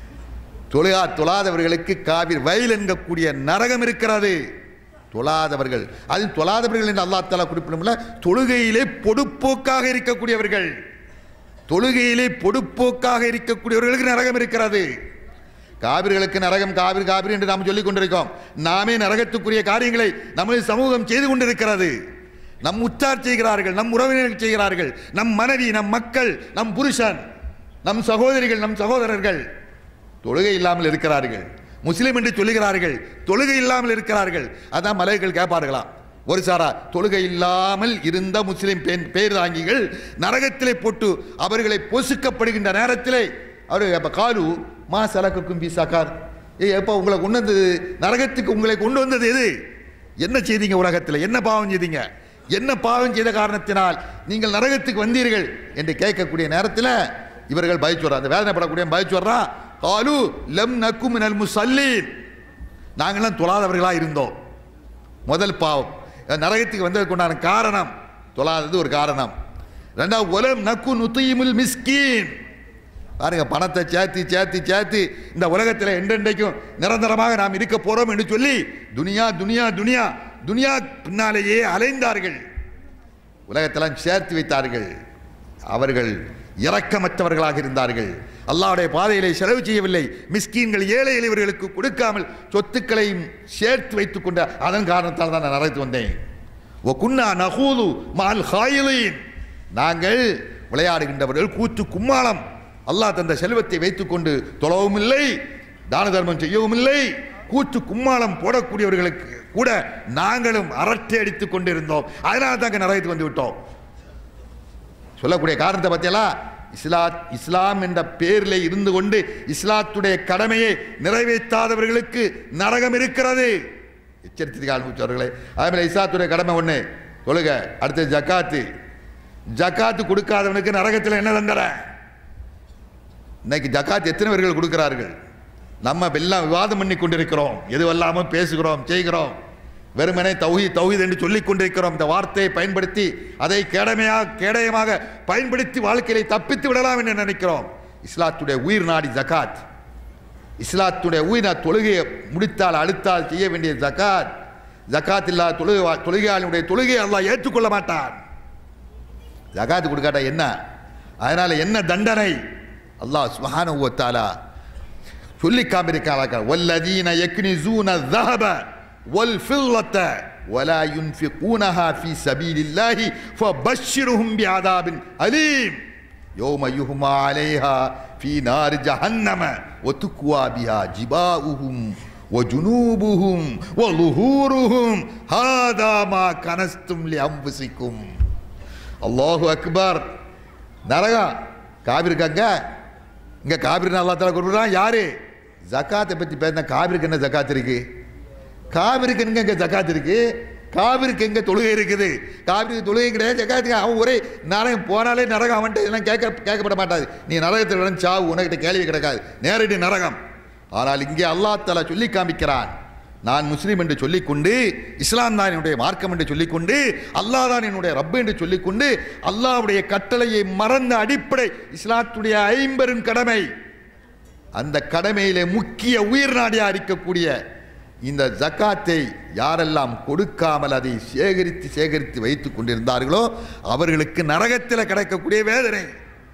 தொழுகா தொழாதவர்களுக்கு காவிர் வயல் என்கக்கூடிய நரகம் இருக்கிறது தொழாதவர்கள் அது தொழாதவர்கள் என்று அல்லாஹ் தாலா குறிப்பிடும்ல தொழுகையிலே பொடுப்போக்காக இருக்கக்கூடியவர்கள் தொழுகையிலே பொடுப்போக்காக இருக்கக்கூடியவர்களுக்கு நரகம் இருக்கிறது காவிர்களுக்கு நரகம் காவிர் காவிரி என்று நாம் சொல்லிக் கொண்டிருக்கோம் நாமே நரகத்துக்குரிய காரியங்களை நமது சமூகம் செய்து கொண்டிருக்கிறது நம் உற்றார் செய்கிறார்கள் நம் உறவினர்கள் செய்கிறார்கள் நம் மனைவி நம் மக்கள் நம் புருஷன் நம் சகோதரிகள் நம் சகோதரர்கள் தொழுகை இல்லாமல் இருக்கிறார்கள் முஸ்லிம் என்று சொல்லுகிறார்கள் தொழுகை இல்லாமல் இருக்கிறார்கள் அதான் மலைகள் கேட்பார்களாம் ஒரு சாரா தொழுகை இல்லாமல் இருந்த முஸ்லிம் பெண் பேர் தாங்கிகள் நரகத்திலே போட்டு அவர்களை பொசுக்கப்படுகின்ற நேரத்திலே அவர் அப்ப காலு மா சலக்குக்கும் பி சகார் ஏ எப்போ உங்களை கொண்டு வந்தது நரகத்துக்கு உங்களை கொண்டு வந்தது எது என்ன செய்தீங்க உலகத்தில் என்ன பாவம் செய்தீங்க என்ன பாவம் செய்த காரணத்தினால் நீங்கள் நரகத்துக்கு வந்தீர்கள் என்று கேட்கக்கூடிய நேரத்தில் இவர்கள் பயச்சு வர்றாங்க அந்த வேதனைப்படக்கூடிய பயச்சு வர்றான் காலு லம் நக்கு மினல் முசல்லீன் நாங்களாம் தொழாதவர்களாக இருந்தோம் முதல் பாவம் நரகத்துக்கு வந்ததுக்கு உண்டான காரணம் தொழாதது ஒரு காரணம் ரெண்டாவது ஒலம் நக்கு நுத்தீமுல் மிஸ்கீன் பாருங்க பணத்தை சேர்த்து சேர்த்து சேர்த்து இந்த உலகத்தில் என்றென்றைக்கும் நிரந்தரமாக நாம் இருக்க போறோம் என்று சொல்லி துனியா துனியா துனியா துனியா பின்னாலேயே அலைந்தார்கள் உலகத்தெல்லாம் சேர்த்து வைத்தார்கள் அவர்கள் இரக்கமற்றவர்களாக இருந்தார்கள் அல்லாஹ்வுடைய பாதையிலே செலவு செய்யவில்லை மிஸ்கீன்கள் ஏழை எளியவர்களுக்கு கொடுக்காமல் சொத்துக்களையும் சேர்த்து வைத்துக் கொண்ட அதன் காரணத்தால் தான் நான் நரகத்து வந்தேன் ஓ குன்னா நகூது மால் ஹாயிலீன் நாங்கள் விளையாடுகின்றவர்கள் கூத்து கும்மாளம் அல்லாஹ் தந்த செல்வத்தை வைத்துக்கொண்டு தொழவும் இல்லை தான தர்மம் செய்யவும் இல்லை கூத்து கும்மாளம் போடக்கூடியவர்களுக்கு கூட நாங்களும் அரட்டை அடித்துக் கொண்டிருந்தோம் அதனால தாங்க நரகத்துக்கு வந்து விட்டோம் சொல்லக்கூடிய காரணத்தை பற்றியெல்லாம் இஸ்லா இஸ்லாம் என்ற பேரில் இருந்து கொண்டு இஸ்லாத்துடைய கடமையை நிறைவேற்றாதவர்களுக்கு நரகம் இருக்கிறது எச்சரித்து ஆரம்பிச்சவர்களே அதே இஸ்லாத்துடைய கடமை ஒன்று தொழுக அடுத்து ஜக்காத்து ஜக்காத்து கொடுக்காதவனுக்கு நரகத்தில் என்ன தண்டனை இன்னைக்கு ஜக்காத் எத்தனை பேர்கள் கொடுக்கிறார்கள் நம்ம எல்லாம் விவாதம் பண்ணி கொண்டிருக்கிறோம் எதுவெல்லாமோ பேசுகிறோம் செய்கிறோம் வெறுமனே தௌஹி தௌஹீத் என்று சொல்லிக் கொண்டிருக்கிறோம் இந்த வார்த்தையை பயன்படுத்தி அதை கேடமையாக கேடயமாக பயன்படுத்தி வாழ்க்கையை தப்பித்து விடலாம் என்று நினைக்கிறோம் இஸ்லாத்துடைய உயிர் நாடி ஜகாத் இஸ்லாத்துடைய உயிர் நான் தொழுகையை முடித்தால் அழுத்தால் செய்ய வேண்டிய ஜகாத் ஜகாத் இல்லாத தொழுகை தொழுகையாளினுடைய தொழுகையை அல்லாஹ் ஏற்றுக்கொள்ள மாட்டான் ஜகாத்து கொடுக்காட்டா என்ன அதனால என்ன தண்டனை அல்லாஹ் சுப்ஹானஹு வ தஆலா சொல்லி காமிருக்காங்க வல்லதீன யக்னிசூன الذهب والفضة ولا ينفقونها في سبيل الله فبشرهم بعذاب أليم يوم يهمى عليها في نار جهنم وتكوى بها جباؤهم وجنوبهم وظهورهم هذا ما كنستم لأنفسكم அல்லாஹு அக்பர் நரகம் காபிருக்கு அங்க இங்க காபிர் அல்லா தலா குறிப்பிடுறான் யாரு ஜக்காத்தை பத்தி பேசினா காபிருக்கு என்ன ஜக்காத் இருக்கு காவிருக்கு எங்க இங்க ஜக்காத் இருக்கு காவிருக்கு எங்க தொழுகை இருக்குது காவிரிக்கு தொழுகை கிடையாது ஜக்காத்துக்கு அவன் ஒரே நரகம் போனாலே நரகம் அவன்கிட்ட இதெல்லாம் கேட்க கேட்கப்பட மாட்டாது நீ நரகத்தில் விட சாவு உனக்கிட்ட கேள்வி கிடைக்காது நேரடி நரகம் ஆனால் இங்கே அல்லாஹ் தஆலா சொல்லி காமிக்கிறான் நான் முஸ்லீம் என்று சொல்லிக்கொண்டு இஸ்லாம் தான் என்னுடைய மார்க்கம் என்று சொல்லிக்கொண்டு அல்லாஹ் தான் என்னுடைய ரப்பு என்று சொல்லிக்கொண்டு அல்லாஹ்வுடைய கட்டளையை மறந்த அடிப்படை இஸ்லாத்துடைய ஐம்பெரும் கடமை அந்த கடமையிலே முக்கிய உயிர் நாடியா இருக்கக்கூடிய இந்த ஜக்காத்தை யாரெல்லாம் கொடுக்காமல் அதை சேகரித்து சேகரித்து வைத்துக் கொண்டிருந்தார்களோ அவர்களுக்கு நரகத்தில் கிடைக்கக்கூடிய வேதனை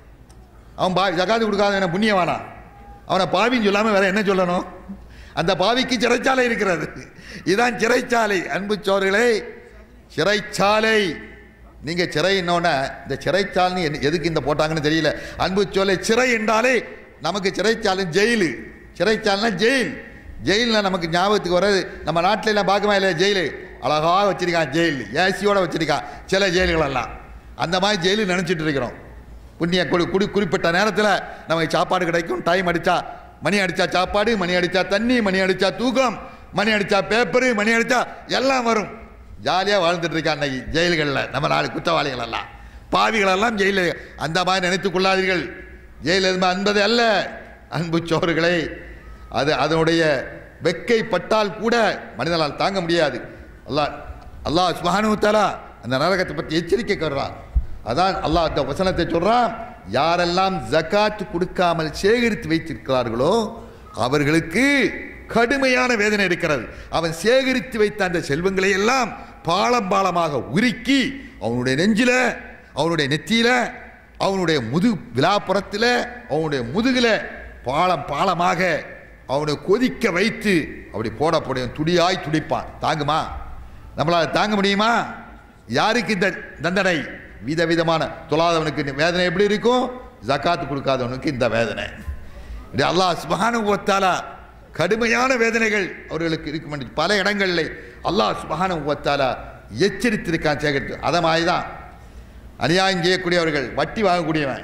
அவன் பா ஜக்காத்து கொடுக்காத புண்ணியவானா அவனை பாவின்னு சொல்லாமல் வேற என்ன சொல்லணும் அந்த பாவிக்கு சிறைச்சாலை இருக்கிறது இதுதான் சிறைச்சாலை அன்பு சோர்களே சிறைச்சாலை நீங்க சிறை என்னோட இந்த சிறைச்சாலை எதுக்கு இந்த போட்டாங்கன்னு தெரியல அன்பு சோலை சிறை என்றாலே நமக்கு சிறைச்சாலை ஜெயிலு சிறைச்சாலைனா ஜெயில் ஜெயிலில் நமக்கு ஞாபகத்துக்கு வர்றது நம்ம நாட்டில எல்லாம் பார்க்கமா இல்லையா ஜெயிலு அழகாக வச்சிருக்கான் ஜெயில் ஏசியோட வச்சிருக்கான் சில ஜெயில்களெல்லாம் அந்த மாதிரி ஜெயிலு நினச்சிட்டு இருக்கிறோம் புண்ணிய குடி குடி குறிப்பிட்ட நேரத்தில் நமக்கு சாப்பாடு கிடைக்கும் டைம் அடித்தா மணி அடித்தா சாப்பாடு மணி அடித்தா தண்ணி மணி அடித்தா தூக்கம் மணி அடித்தா பேப்பரு மணி அடித்தா எல்லாம் வரும் ஜாலியாக வாழ்ந்துட்டு இருக்கா அன்னைக்கு ஜெயில்களில் நம்ம நாலு குற்றவாளிகள் எல்லாம் பாவிகளெல்லாம் ஜெயிலில் அந்த மாதிரி நினைத்துக் கொள்ளாதீர்கள் ஜெயில் என்பது அல்ல அன்பு சோறுகளை அது அதனுடைய வெக்கை பட்டால் கூட மனிதனால் தாங்க முடியாது அல்லாஹ் அல்லாஹ் சுபானு தஆலா அந்த நரகத்தை பற்றி எச்சரிக்கை கருறான் அதான் அல்லாஹ் அந்த வசனத்தை சொல்றான் யாரெல்லாம் ஜகாத் கொடுக்காமல் சேகரித்து வைத்திருக்கிறார்களோ அவர்களுக்கு கடுமையான வேதனை இருக்கிறது அவன் சேகரித்து வைத்த அந்த செல்வங்களை எல்லாம் பாலம் பாலமாக உருக்கி அவனுடைய நெஞ்சில அவனுடைய நெத்தியில அவனுடைய முது விழாப்புறத்தில் அவனுடைய முதுகில பாலம் பாலமாக அவனை கொதிக்க வைத்து அப்படி போடப்படும் துடியாய் துடிப்பான் தாங்குமா நம்மளால் தாங்க முடியுமா யாருக்கு இந்த தண்டனை விதவிதமான தொழாதவனுக்கு வேதனை எப்படி இருக்கும் ஜக்காத்து கொடுக்காதவனுக்கு இந்த வேதனை இப்படி அல்லாஹ் சுபஹானஹு வ தஆலா கடுமையான வேதனைகள் அவர்களுக்கு இருக்கும் என்று பல இடங்களில் அல்லாஹ் சுபஹானஹு வ தஆலா எச்சரித்திருக்கான் சேகரித்து அதை மாதிரி தான் அநியாயம் செய்யக்கூடியவர்கள் வட்டி வாங்கக்கூடியவன்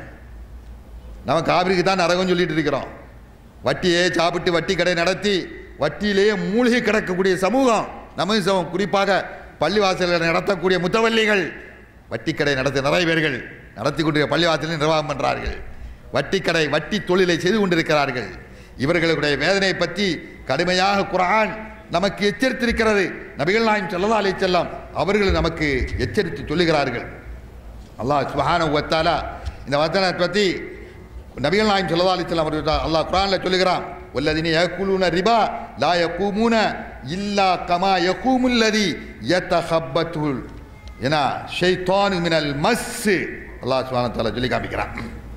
நம்ம காவிரிக்கு தான் நரகம் சொல்லிட்டு இருக்கிறோம் வட்டியே சாப்பிட்டு வட்டி கடை நடத்தி வட்டியிலேயே மூழ்கி கிடக்கக்கூடிய சமூகம் நம்ம சமூகம் குறிப்பாக பள்ளிவாசல்களை நடத்தக்கூடிய முத்தவல்லிகள் வட்டி கடை நடத்த நிறைய பேர்கள் நடத்தி கொண்டிருக்க பள்ளிவாசலில் நிர்வாகம் பண்ணுறார்கள் வட்டி கடை வட்டி தொழிலை செய்து கொண்டிருக்கிறார்கள் இவர்களுடைய வேதனையை பற்றி கடுமையாக குர்ஆன் நமக்கு எச்சரித்திருக்கிறது நபிகள் நாயம் ஸல்லல்லாஹு அலைஹி செல்லம் அவர்கள் நமக்கு எச்சரித்து சொல்லுகிறார்கள் அல்லாஹ் சுப்ஹானஹு வ தஆலா இந்த வசனத்தை பற்றி நபிகள் நாயம் ஸல்லல்லாஹு அலைஹி வஸல்லம் அவர்கள் அல்லாஹ் குர்ஆன்ல சொல்லுகிறான் வல்லதீன யகுலூன ரிபா லா யகூமுன இல்லா கமா யகூமுல் லதி யதஹப்பத்துல் ஏன்னா ஷைத்தானு மினல் மஸ் அல்லாஹ் சுப்ஹானஹு வ தஆலா சொல்லி காமிக்கிறான்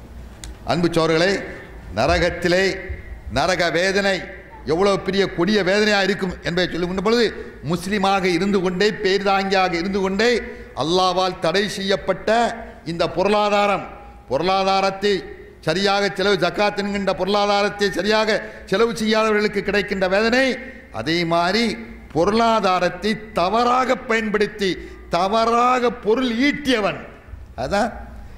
அன்பு சோர்களே நரகத்திலே நரக வேதனை எவ்வளவு பெரிய கொடிய வேதனையாக இருக்கும் என்பதை சொல்லுகின்ற பொழுது முஸ்லிமாக இருந்து கொண்டே பேர்தாங்கியாக இருந்து கொண்டே அல்லாவால் தடை செய்யப்பட்ட இந்த பொருளாதாரம் பொருளாதாரத்தை சரியாக செலவு ஜக்காத் என்கின்ற பொருளாதாரத்தை சரியாக செலவு செய்யாதவர்களுக்கு கிடைக்கின்ற வேதனை அதே மாதிரி பொருளாதாரத்தை தவறாக பயன்படுத்தி தவறாக பொருள் ஈட்டியவன் அதான்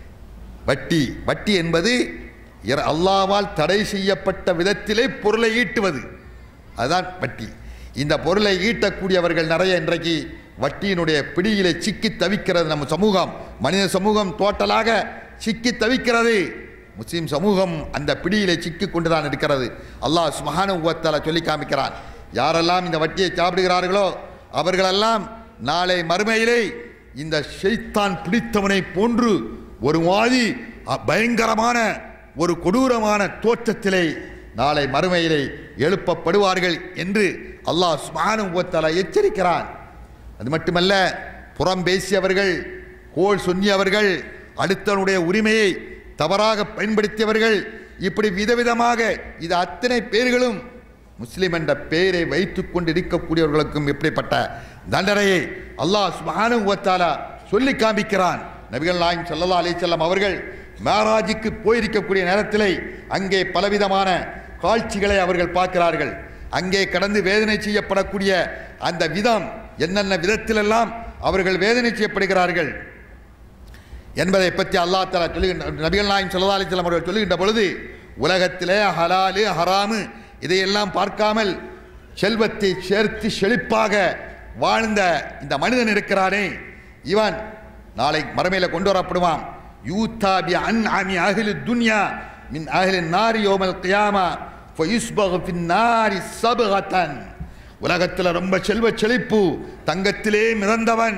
வட்டி வட்டி என்பது இற- அல்லாவால் தடை செய்யப்பட்ட விதத்திலே பொருளை ஈட்டுவது அதுதான் வட்டி இந்த பொருளை ஈட்டக்கூடியவர்கள் நிறைய இன்றைக்கு வட்டியினுடைய பிடியிலே சிக்கி தவிக்கிறது நம்ம சமூகம் மனித சமூகம் டோட்டலாக சிக்கி தவிக்கிறது முஸ்லிம் சமூகம் அந்த பிடியிலே சிக்கி கொண்டுதான் இருக்கிறது அல்லாஹ் சுமகானுவத்தால சொல்லி காமிக்கிறான் யாரெல்லாம் இந்த வட்டியை சாப்பிடுகிறார்களோ அவர்களெல்லாம் நாளை மறுமையிலே இந்த ஷைத்தான் பிடித்தவனை போன்று ஒரு மாதிரி அ- பயங்கரமான ஒரு கொடூரமான தோற்றத்திலே நாளை மறுமையிலே எழுப்பப்படுவார்கள் என்று அல்லாஹ் சுபானுவத்தால எச்சரிக்கிறான் அது மட்டுமல்ல புறம் பேசியவர்கள் கோல் சொன்னியவர்கள் அடுத்தவனுடைய உரிமையை தவறாக பயன்படுத்தியவர்கள் இப்படி விதவிதமாக இது அத்தனை பேர்களும் முஸ்லிம் என்ற பெயரை வைத்துக் கொண்டு இருக்கக்கூடியவர்களுக்கும் இப்படிப்பட்ட தண்டனையை அல்லாஹ் சுப்ஹானஹு வ தஆலா சொல்லி காமிக்கிறான் நபிகள் நாயகம் ஸல்லல்லாஹு அலைஹி வஸல்லம் அவர்கள் மேராஜுக்கு போயிருக்கக்கூடிய நேரத்திலே அங்கே பலவிதமான காட்சிகளை அவர்கள் பார்க்கிறார்கள் அங்கே கடந்து வேதனை செய்யப்படக்கூடிய அந்த விதம் என்னென்ன விதத்திலெல்லாம் அவர்கள் வேதனை செய்யப்படுகிறார்கள் என்பதை பற்றி அல்லாஹ் தலா சொல்லுகின்ற நபிகள் நாயம் சல்லா அலிஸ்லாம் அவர்கள் சொல்லுகின்ற பொழுது உலகத்திலே ஹலாலு ஹராமு இதையெல்லாம் பார்க்காமல் செல்வத்தை சேர்த்து செழிப்பாக வாழ்ந்த இந்த மனிதன் இருக்கிறானே இவன் நாளை மறுமையில கொண்டு வரப்படுவான் யூத்தா பி அன் அமி அகிலு துன்யா மின் அகிலு நாரி யோமல் கியாமா ஃபயுஸ்பகு ஃபின் நாரி சபகத்தன் உலகத்தில் ரொம்ப செல்வ செழிப்பு தங்கத்திலே மிதந்தவன்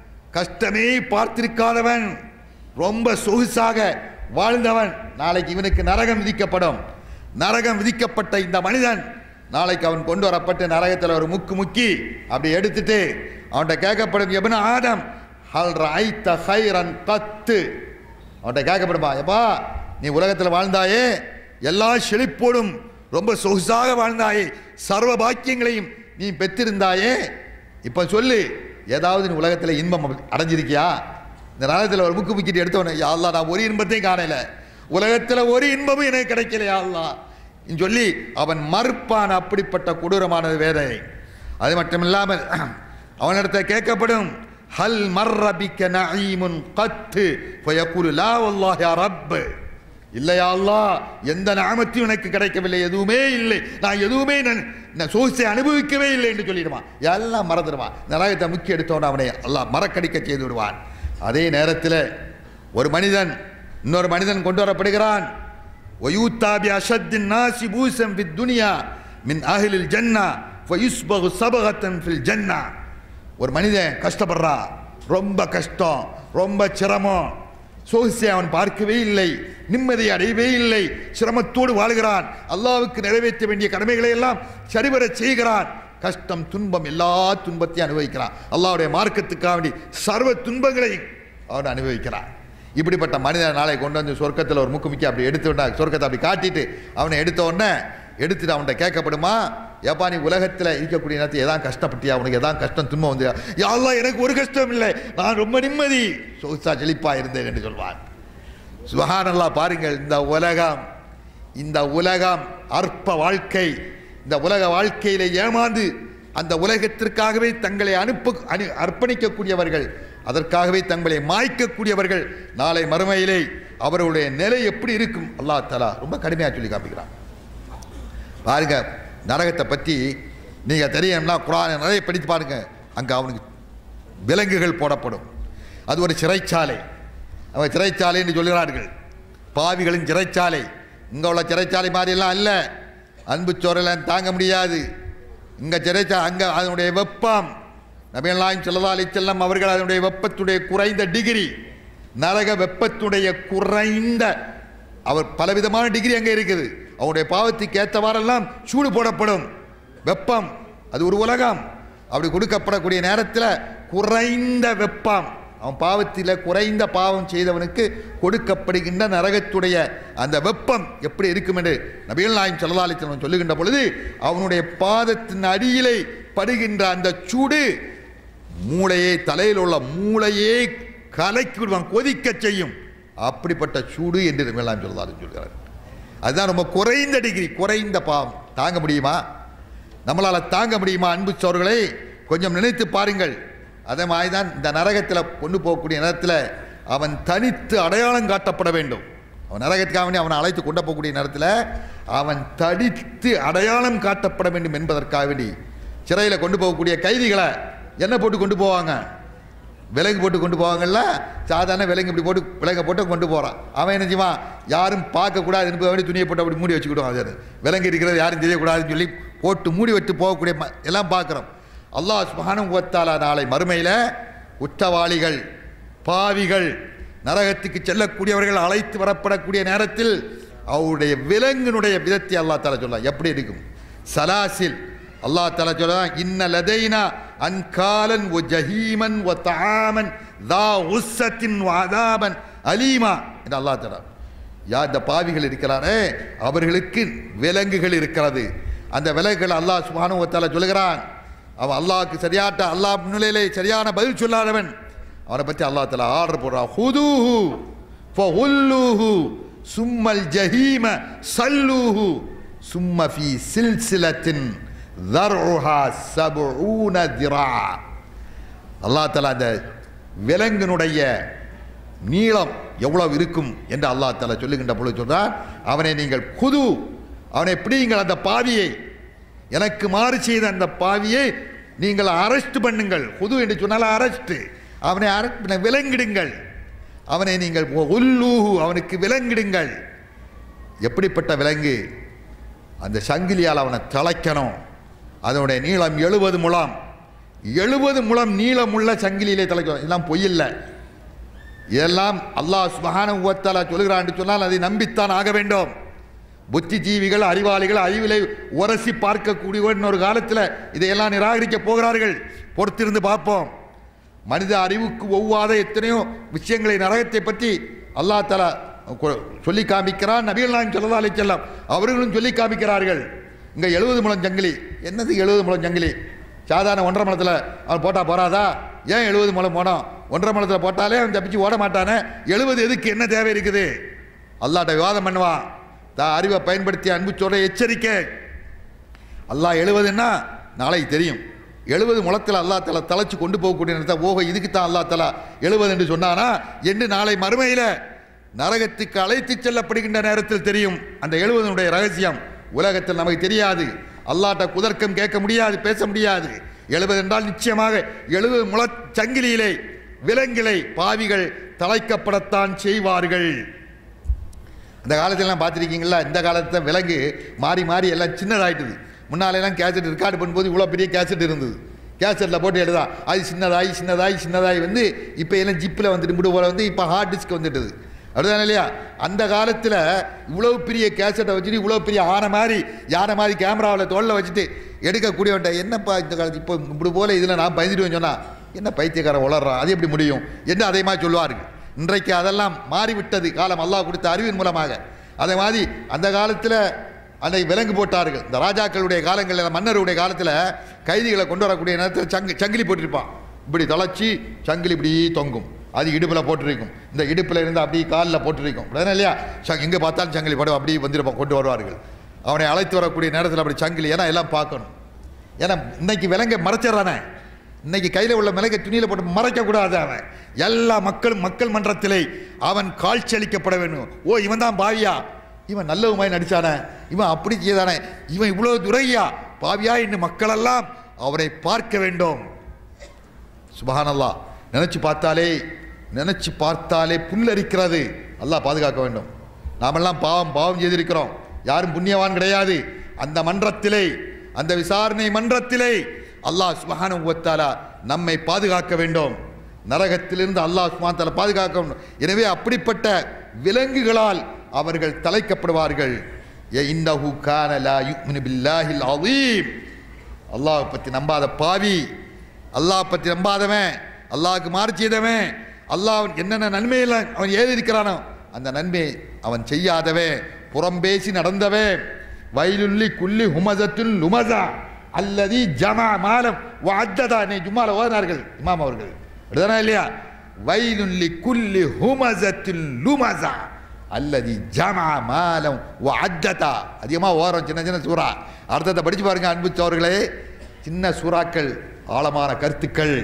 கஷ்டமே பார்த்திருக்காதவன் ரொம்ப சொகுசாக வாழ்ந்தவன் நாளைக்கு இவனுக்கு நரகம் விதிக்கப்படும் நரகம் விதிக்கப்பட்ட இந்த மனிதன் நாளைக்கு அவன் கொண்டு வரப்பட்டு நரகத்தில் ஒரு முக்கு முக்கி அப்படி எடுத்துட்டு அவன்கிட்ட கேட்கப்படும் எபன ஆதம் ஹல் ரைத்த ஹைரன் கத்து அவன்கிட்ட கேட்கப்படுமா எப்பா நீ உலகத்தில் வாழ்ந்தாயே எல்லா செழிப்போடும் ரொம்ப சொகுசாக வாழ்ந்தாயே சர்வ பாக்கியங்களையும் நீ பெற்றிருந்தாயே இப்போ சொல்லு ஏதாவது நீ உலகத்தில் இன்பம் அடைஞ்சிருக்கியா இந்த நேரத்தில் ஒரு முக்கு முக்கிட்டு எடுத்தவனே யா அல்லாஹ் நான் ஒரு இன்பத்தையும் காணல உலகத்தில் ஒரு இன்பமும் எனக்கு கிடைக்கல யா அல்லாஹ் ன்னு சொல்லி அவன் மறுப்பான் அப்படிப்பட்ட கொடூரமானது வேதனை அது மட்டும் இல்லாமல் அவனிடத்தை கேட்கப்படும் ஹல் மர்ரபிக்க நஈமுன் கத்து ஃபயகுலு லா வல்லாஹ் யா ரப் இல்லையா அல்லாஹ் எந்த நாமத்தையும் எனக்கு கிடைக்கவில்லை எதுவுமே இல்லை நான் எதுவுமே நான் நான் சோசியை அனுபவிக்கவே இல்லை என்று சொல்லிடுவான் எல்லாம் மறந்துடுவான் நரகத்தை முக்கிய எடுத்தவன் அவனை அல்லாஹ் மறக்கடிக்க செய்து விடுவான் அதே நேரத்தில் ஒரு மனிதன் இன்னொரு மனிதன் கொண்டு வரப்படுகிறான் ويؤتى بأشد الناس بوسا في الدنيا من أهل الجنة فيصبغ صبغة في الجنة ஒரு மனிதன் கஷ்டப்படுறான் ரொம்ப கஷ்டம் ரொம்ப சிரமம் சோசியை அவன் பார்க்கவே இல்லை நிம்மதி அடையவே இல்லை சிரமத்தோடு வாழ்கிறான் அல்லாவுக்கு நிறைவேற்ற வேண்டிய கடமைகளை எல்லாம் சரிவர செய்கிறான் கஷ்டம் துன்பம் எல்லா துன்பத்தையும் அனுபவிக்கிறான் அல்லாவுடைய மார்க்கத்துக்காக வேண்டி சர்வ துன்பங்களை அவன் அனுபவிக்கிறான் இப்படிப்பட்ட மனிதனை நாளை கொண்டு வந்து சொர்க்கத்தில் ஒரு முக்கு முக்கி அப்படி எடுத்து விட்டா சொர்க்கத்தை அப்படி காட்டிட்டு அவனை எடுத்த உடனே எடுத்துட்டு அவன்கிட்ட கேட்கப்படுமா ஏப்பா நீ உலகத்தில் இருக்கக்கூடிய நேரத்தில் எதான் கஷ்டப்பட்டியா உனக்கு எதான் கஷ்டம் துன்பம் வந்து யாரெல்லாம் எனக்கு ஒரு கஷ்டம் இல்லை நான் ரொம்ப நிம்மதி சொகுசா செழிப்பா இருந்தேன் என்று சொல்வான் சுபஹானல்லா பாருங்கள் இந்த உலகம் இந்த உலகம் அற்ப வாழ்க்கை இந்த உலக வாழ்க்கையிலே ஏமாந்து அந்த உலகத்திற்காகவே தங்களை அனுப்பு அனு அர்ப்பணிக்கக்கூடியவர்கள் அதற்காகவே தங்களை மாய்க்கக்கூடியவர்கள் நாளை மறுமையிலே அவர்களுடைய நிலை எப்படி இருக்கும் அல்லாஹ் தலா ரொம்ப கடுமையாக சொல்லி காமிக்கிறான் பாருங்க நரகத்தை பற்றி நீங்கள் தெரியணும்னா குரானை நிறைய படித்து பாருங்க அங்கே அவனுக்கு விலங்குகள் போடப்படும் அது ஒரு சிறைச்சாலை அவன் சிறைச்சாலை என்று சொல்கிறார்கள் பாவிகளின் சிறைச்சாலை இங்கே உள்ள சிறைச்சாலை மாதிரியெல்லாம் அல்ல அன்பு சோரெல்லாம் தாங்க முடியாது இங்கே சிறைச்சா அங்கே அதனுடைய வெப்பம் நபிகளாயும் செல்லதா அலி செல்லம் அவர்கள் அதனுடைய வெப்பத்துடைய குறைந்த டிகிரி நரக வெப்பத்துடைய குறைந்த அவர் பலவிதமான டிகிரி அங்கே இருக்குது அவனுடைய பாவத்துக்கு ஏற்றவாறெல்லாம் சூடு போடப்படும் வெப்பம் அது ஒரு உலகம் அப்படி கொடுக்கப்படக்கூடிய நேரத்தில் குறைந்த வெப்பம் அவன் பாவத்தில் குறைந்த பாவம் செய்தவனுக்கு கொடுக்கப்படுகின்ற நரகத்துடைய அந்த வெப்பம் எப்படி இருக்கும் என்று நபிகள் நாயம் செல்லதாலித்தனம் சொல்லுகின்ற பொழுது அவனுடைய பாதத்தின் அடியிலே படுகின்ற அந்த சூடு மூளையே தலையில் உள்ள மூளையே கலக்கி விடுவான் கொதிக்க செய்யும் அப்படிப்பட்ட சூடு என்று நபிகள் சொல்லதாலும் சொல்கிறார் அதுதான் ரொம்ப குறைந்த டிகிரி குறைந்த பாவம் தாங்க முடியுமா நம்மளால் தாங்க முடியுமா அன்பு சோர்களே கொஞ்சம் நினைத்து பாருங்கள் அதே மாதிரி தான் இந்த நரகத்தில் கொண்டு போகக்கூடிய நேரத்தில் அவன் தனித்து அடையாளம் காட்டப்பட வேண்டும் அவன் நரகத்துக்காக வேண்டி அவனை அழைத்து கொண்டு போகக்கூடிய நேரத்தில் அவன் தடித்து அடையாளம் காட்டப்பட வேண்டும் என்பதற்காக வேண்டி சிறையில் கொண்டு போகக்கூடிய கைதிகளை என்ன போட்டு கொண்டு போவாங்க விலங்கு போட்டு கொண்டு போவாங்கல்ல சாதாரண விலங்கு இப்படி போட்டு விலங்கை போட்டு கொண்டு போகிறான் அவன் என்ன செய்வான் யாரும் பார்க்கக்கூடாது என்பதை வேண்டி துணியை போட்டு அப்படி மூடி வச்சுக்கிடுவான் அது விலங்கு இருக்கிறது யாரும் தெரியக்கூடாதுன்னு சொல்லி போட்டு மூடி வச்சு போகக்கூடிய ம- எல்லாம் பார்க்குறோம் அல்லாஹ் சுபஹானஹு வ தஆலா நாளை மறுமையில் குற்றவாளிகள் பாவிகள் நரகத்துக்கு செல்லக்கூடியவர்கள் அழைத்து வரப்படக்கூடிய நேரத்தில் அவருடைய விலங்கினுடைய விதத்தை அல்லாஹ் தாலா சொல்லலாம் எப்படி இருக்கும் சலாசில் அல்லாஹ் தாலா சொல்லலாம் இன்ன லதைனா அன்காலன் ஒ ஜஹீமன் ஒ தஆமன் தா உஸ்ஸத்தின் வ அதாபன் அலீமா என்று அல்லாஹ் தாலா யா இந்த பாவிகள் இருக்கிறாரே அவர்களுக்கு விலங்குகள் இருக்கிறது அந்த விலங்குகள் அல்லாஹ் சுபானு வத்தால சொல்லுகிறான் அவன் அல்லாஹ்க்கு சரியாட்ட அல்லாஹ் முன்னிலையிலே சரியான பதில் சொல்லாதவன் அவனை பற்றி அல்லாஹ் தலா ஆர்டர் போடுறான் ஹுதூஹு ஃபஹுல்லூஹு சும்மல் ஜஹீம சல்லூஹு சும்ம ஃபீ சில்சிலத்தின் தர்உஹா சபூன திரா அல்லாஹ் தலா அந்த விலங்கினுடைய நீளம் எவ்வளவு இருக்கும் என்று அல்லாஹ் தஆலா சொல்லுகின்ற பொழுது சொல்றார் அவனை நீங்கள் குது அவனை பிடியுங்கள் அந்த பாவியை எனக்கு மாறு செய்த அந்த பாவியை நீங்கள் அரெஸ்ட் பண்ணுங்கள் குது என்று சொன்னால் அரெஸ்ட் அவனை அரெஸ்ட் விலங்கிடுங்கள் அவனை நீங்கள் உல்லூஹு அவனுக்கு விலங்கிடுங்கள் எப்படிப்பட்ட விலங்கு அந்த சங்கிலியால் அவனை தலைக்கணும் அதனுடைய நீளம் எழுபது முழம் எழுபது முழம் நீளமுள்ள சங்கிலியிலே தலைக்கணும் இதெல்லாம் பொய்யில்லை இதெல்லாம் அல்லாஹ் சுபஹானஹு வ தஆலா சொல்கிறான் சொன்னால் அதை நம்பித்தான் ஆக வேண்டும் புத்திஜீவிகள் அறிவாளிகள் அறிவிலை உரசி பார்க்கக்கூடியவன் ஒரு காலத்தில் இதையெல்லாம் நிராகரிக்க போகிறார்கள் பொறுத்திருந்து பார்ப்போம் மனித அறிவுக்கு ஒவ்வாத எத்தனையோ விஷயங்களை நரகத்தை பற்றி அல்லாஹ் தலா சொல்லி காமிக்கிறான் நபிகள் நாயகம் ஸல்லல்லாஹு அலைஹி வஸல்லம் அவர்களும் சொல்லி காமிக்கிறார்கள் இங்கே எழுபது முழம் சங்கிலி என்னது எழுபது முழம் சங்கிலி சாதாரண ஒன்றரை மலத்தில் அவன் போட்டால் போறாதா ஏன் எழுபது முழம் போனோம் ஒன்றரை மலத்தில் போட்டாலே அவன் தப்பிச்சு ஓட மாட்டானே எழுபது எதுக்கு என்ன தேவை இருக்குது அல்லாட்ட விவாதம் பண்ணுவான் தான் அறிவை பயன்படுத்தி அன்பு சொல்ற எச்சரிக்கை அல்லாஹ் எழுவதுன்னா நாளைக்கு தெரியும் எழுபது முளத்தில் அல்லா தலா தலைச்சு கொண்டு போகக்கூடிய நேரத்தை ஓஹோ இதுக்கு தான் அல்லா தலா எழுபது என்று சொன்னானா என்று நாளை மறுமையில் நரகத்துக்கு அழைத்து செல்லப்படுகின்ற நேரத்தில் தெரியும் அந்த எழுபதனுடைய ரகசியம் உலகத்தில் நமக்கு தெரியாது அல்லாட்ட குதர்க்கம் கேட்க முடியாது பேச முடியாது எழுபது என்றால் நிச்சயமாக எழுபது முள சங்கிலியிலே விலங்கிலை பாவிகள் தலைக்கப்படத்தான் செய்வார்கள் அந்த காலத்திலலாம் பார்த்துருக்கீங்களா இந்த காலத்தை விலங்கு மாறி மாறி எல்லாம் சின்னதாயிட்டுது முன்னாலெல்லாம் கேசட் ரெக்கார்டு பண்ணும்போது இவ்வளோ பெரிய கேசட் இருந்தது கேசட்டில் போட்டு எழுதா அது சின்னதாகி சின்னதாகி சின்னதாகி வந்து இப்போ எல்லாம் ஜிப்பில் வந்துட்டு இப்படி போல வந்து இப்போ ஹார்ட் டிஸ்க் வந்துட்டுது அப்படிதானே இல்லையா அந்த காலத்தில் இவ்வளோ பெரிய கேசட்டை வச்சுட்டு இவ்வளோ பெரிய ஆனை மாதிரி யானை மாதிரி கேமராவில் தோளில் வச்சுட்டு எடுக்கக்கூடியவன்ட்ட என்னப்பா இந்த காலத்து இப்போ இப்படி போல இதில் நான் பயந்துடுவேன் சொன்னா என்ன பைத்தியக்காரன் வளர்றான் அது எப்படி முடியும் என்று அதே மாதிரி சொல்லுவார்கள் இன்றைக்கு அதெல்லாம் மாறிவிட்டது காலம் அல்லாஹ் கொடுத்த அறிவின் மூலமாக அதே மாதிரி அந்த காலத்தில் அன்றைக்கு விலங்கு போட்டார்கள் இந்த ராஜாக்களுடைய காலங்களில் மன்னருடைய காலத்தில் கைதிகளை கொண்டு வரக்கூடிய நேரத்தில் சங்கு சங்கிலி போட்டிருப்பான் இப்படி தொலைச்சி சங்கிலி இப்படி தொங்கும் அது இடுப்பில் போட்டிருக்கும் இந்த இடுப்பில் இருந்து அப்படியே காலில் போட்டிருக்கும் அப்படிதானே இல்லையா சங் எங்கே பார்த்தாலும் சங்கிலி படம் அப்படியே வந்திருப்பான் கொண்டு வருவார்கள் அவனை அழைத்து வரக்கூடிய நேரத்தில் அப்படி சங்கிலி ஏன்னா எல்லாம் பார்க்கணும் ஏன்னா இன்னைக்கு விலங்கை மறைச்சிடறானே இன்னைக்கு கையில் உள்ள மிளகை துணியில் போட்டு மறைக்கக்கூடாது அவன் எல்லா மக்களும் மக்கள் மன்றத்திலே அவன் காட்சி அளிக்கப்பட வேண்டும் ஓ இவன் தான் பாவியா இவன் நல்லவுமாய் நடிச்சானே இவன் அப்படி செய்தானே இவன் இவ்வளோ துறையா பாவியா என்று மக்களெல்லாம் அவரை பார்க்க வேண்டும் சுபஹானல்லா நினைச்சு பார்த்தாலே நினைச்சு பார்த்தாலே புல்லரிக்கிறது அல்லாஹ் பாதுகாக்க வேண்டும் நாமெல்லாம் பாவம் பாவம் செய்திருக்கிறோம் யாரும் புண்ணியவான் கிடையாது அந்த மன்றத்திலே அந்த விசாரணை மன்றத்திலே அல்லாஹ் சுபஹானஹு வ தஆலா நம்மை பாதுகாக்க வேண்டும் நரகத்திலிருந்து அல்லாஹ் சுப்ஹானஹு வ தஆலா பாதுகாக்க வேண்டும் எனவே அப்படிப்பட்ட விலங்குகளால் அவர்கள் தலைக்கப்படுவார்கள் இன்னஹு கான லா யுமினு பில்லாஹில் அதீம் அல்லாஹ் பற்றி நம்பாத பாவி அல்லாஹ் பற்றி நம்பாதவன் அல்லாஹ்க்கு மாறு செய்தவன் அல்லாஹ் என்னென்ன நன்மையில் அவன் ஏறி இருக்கிறானோ அந்த நன்மை அவன் செய்யாதவன் புறம்பேசி நடந்தவன் வயலுள்ளி குள்ளி ஹுமசத்துல் லுமசா அல்லதி ஜமா மாலம் வஅத்ததா நீ ஜும்மால ஓதினார்கள் இமாம் அவர்கள் அப்படிதானே இல்லையா வயலுள்ளி குள்ளி ஹுமசத்துல் லுமசா அல்லதி ஜமா மாலம் வஅத்ததா அதிகமாக ஓரம் சின்ன சின்ன சூறா அர்த்தத்தை படிச்சு பாருங்க அன்புச்சவர்களே சின்ன சூறாக்கள் ஆழமான கருத்துக்கள்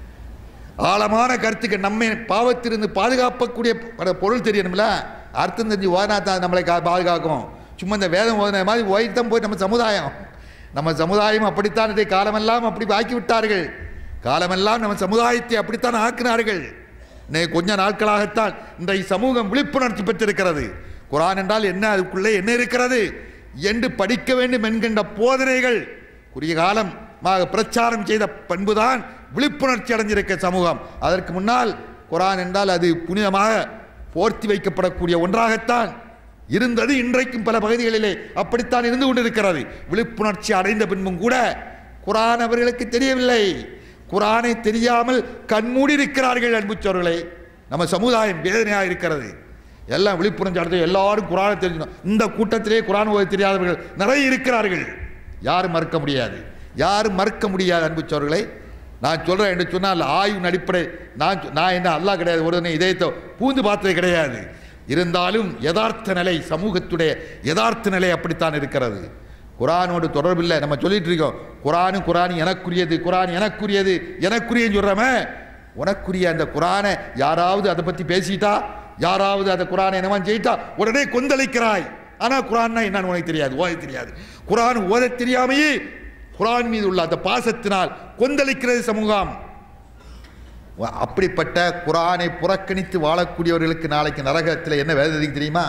ஆழமான கருத்துக்கள் நம்மை பாவத்திலிருந்து பாதுகாக்கக்கூடிய பல பொருள் தெரியணும்ல அர்த்தம் தெரிஞ்சு ஓதனா தான் நம்மளை கா பாதுகாக்கும் சும்மா இந்த வேதம் ஓதன மாதிரி ஓய்தான் போய் நம்ம சமுதாயம் நம்ம சமுதாயம் அப்படித்தான் இதை காலமெல்லாம் அப்படி ஆக்கி விட்டார்கள் காலமெல்லாம் நம்ம சமுதாயத்தை அப்படித்தான் ஆக்கினார்கள் இன்னைக்கு கொஞ்ச நாட்களாகத்தான் இன்றைய சமூகம் விழிப்புணர்ச்சி பெற்றிருக்கிறது குரான் என்றால் என்ன அதுக்குள்ளே என்ன இருக்கிறது என்று படிக்க வேண்டும் என்கின்ற போதனைகள் குறுகிய காலமாக பிரச்சாரம் செய்த பண்புதான் விழிப்புணர்ச்சி அடைஞ்சிருக்க சமூகம் அதற்கு முன்னால் குரான் என்றால் அது புனிதமாக போர்த்தி வைக்கப்படக்கூடிய ஒன்றாகத்தான் இருந்தது இன்றைக்கும் பல பகுதிகளிலே அப்படித்தான் இருந்து கொண்டிருக்கிறது விழிப்புணர்ச்சி அடைந்த பின்பும் கூட குரான் அவர்களுக்கு தெரியவில்லை குரானை தெரியாமல் கண்மூடி இருக்கிறார்கள் அன்புச்சோர்களே நம்ம சமுதாயம் வேதனையாக இருக்கிறது எல்லாம் விழிப்புணர்ச்சி அடைந்து எல்லாரும் குரானை தெரிஞ்சுக்கணும் இந்த கூட்டத்திலே குரான் ஓத தெரியாதவர்கள் நிறைய இருக்கிறார்கள் யாரும் மறுக்க முடியாது யாரும் மறுக்க முடியாது அன்புச்சோர்களே நான் சொல்கிறேன் என்று சொன்னால் ஆய்வின் அடிப்படை நான் சொ- நான் என்ன அல்லாஹ் கிடையாது ஒரு இதயத்தை பூந்து பார்த்தது கிடையாது இருந்தாலும் யதார்த்த நிலை சமூகத்துடைய யதார்த்த நிலை அப்படித்தான் இருக்கிறது குரானோடு தொடர்பில்லை நம்ம சொல்லிட்டு இருக்கோம் குரானு குரான் எனக்குரியது குரான் எனக்குரியது எனக்குரியன்னு சொல்கிறோமே உனக்குரிய அந்த குரானை யாராவது அதை பற்றி பேசிட்டா யாராவது அந்த குரானை என்னவா செய்யிட்டா உடனே கொந்தளிக்கிறாய் ஆனால் குரான்னா என்னன்னு உனக்கு தெரியாது ஓத தெரியாது குரான் ஓத தெரியாமையே குரான் மீது உள்ள அந்த பாசத்தினால் கொந்தளிக்கிறது சமூகம் அப்படிப்பட்ட குரானை புறக்கணித்து வாழக்கூடியவர்களுக்கு நாளைக்கு நரகத்தில் என்ன வேதனை தெரியுமா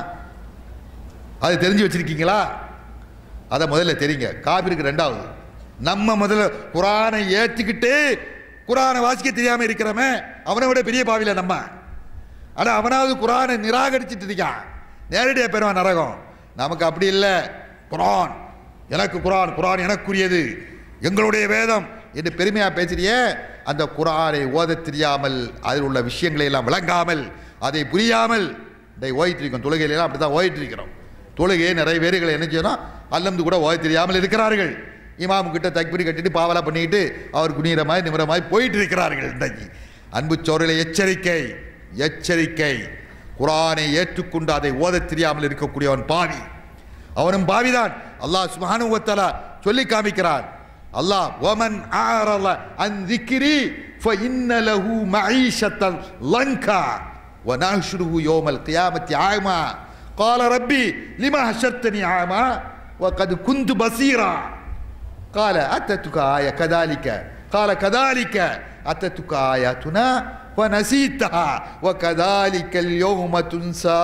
அது தெரிஞ்சு வச்சிருக்கீங்களா அதை முதல்ல தெரியுங்க காபிருக்கு ரெண்டாவது நம்ம முதல்ல குரானை ஏற்றுக்கிட்டு குரானை வாசிக்க தெரியாம இருக்கிறவன் அவனை விட பெரிய பாவில நம்ம ஆனா அவனாவது குரானை நிராகரிச்சுட்டு இருக்கான் நேரடியாக பெறுவான் நரகம் நமக்கு அப்படி இல்லை குரான் எனக்கு குரான் குரான் எனக்குரியது எங்களுடைய வேதம் என்று பெருமையா பேசுறியே அந்த குரானை ஓதத் தெரியாமல் அதில் உள்ள விஷயங்களை எல்லாம் விளங்காமல் அதை புரியாமல் இதை ஓதிட்டு இருக்கோம் தொழுகையிலாம் அப்படி தான் ஓதிட்டு இருக்கிறோம் தொழுகையை நிறைய பேர்கள் என்ன செய்யணும் அல்லந்து கூட ஓத தெரியாமல் இருக்கிறார்கள் இமாம் கிட்ட தக்பீர் கட்டிட்டு பாவலா பண்ணிக்கிட்டு அவர் குனிகிற மாதிரி நிமிர மாதிரி போயிட்டு இருக்கிறார்கள் இன்றைக்கு அன்பு சோழலை எச்சரிக்கை எச்சரிக்கை குரானை ஏற்றுக்கொண்டு அதை ஓதத் தெரியாமல் இருக்கக்கூடியவன் பாவி அவனும் பாவிதான் அல்லாஹ் சுப்ஹானஹு வ தஆலா சொல்லி காமிக்கிறான் அல்லாஹ் வமன் ஆரல அன் ذِكْرِي فإن له معيشة لنكا ونحشره يوم القيامة عاما قال ربي لما حشرتني عاما وقد كنت بصيرا قال أتتك آية كذلك قال كذلك أتتك آياتنا ونسيتها وكذلك اليوم تنسى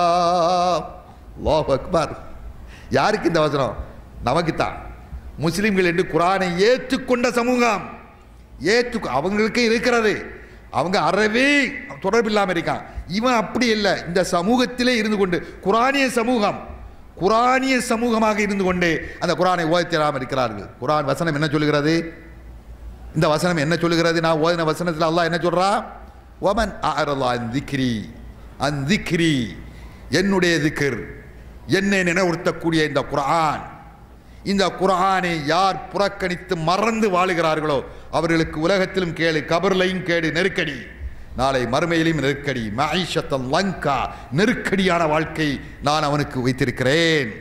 الله أكبر யாருக்கு இந்த வசனம் நமக்கு தான் முஸ்லிம்கள் என்று குரானை ஏற்றுக்கொண்ட சமூகம் ஏற்று அவங்களுக்கு இருக்கிறது அவங்க அறவே தொடர்பில்லாமல் இருக்கான் இவன் அப்படி இல்லை இந்த சமூகத்திலே இருந்து கொண்டு குரானிய சமூகம் குரானிய சமூகமாக இருந்து கொண்டு அந்த குரானை ஓதித்தராமல் இருக்கிறார்கள் குரான் வசனம் என்ன சொல்லுகிறது இந்த வசனம் என்ன சொல்லுகிறது நான் ஓதின வசனத்தில் அல்லாஹ் என்ன சொல்றா ஒமன் ஆரல்லா திக்ரி அந் திக்ரி என்னுடைய திக்ர் என்னை நினைவுறுத்தக்கூடிய இந்த குர்ஆன் இந்த குர்ஆனை யார் புறக்கணித்து மறந்து வாழுகிறார்களோ அவர்களுக்கு உலகத்திலும் கேடு கபர்லையும் கேடு நெருக்கடி நாளை மறுமையிலும் நெருக்கடி மஐஷத்தல் லங்கா நெருக்கடியான வாழ்க்கை நான் அவனுக்கு வைத்திருக்கிறேன்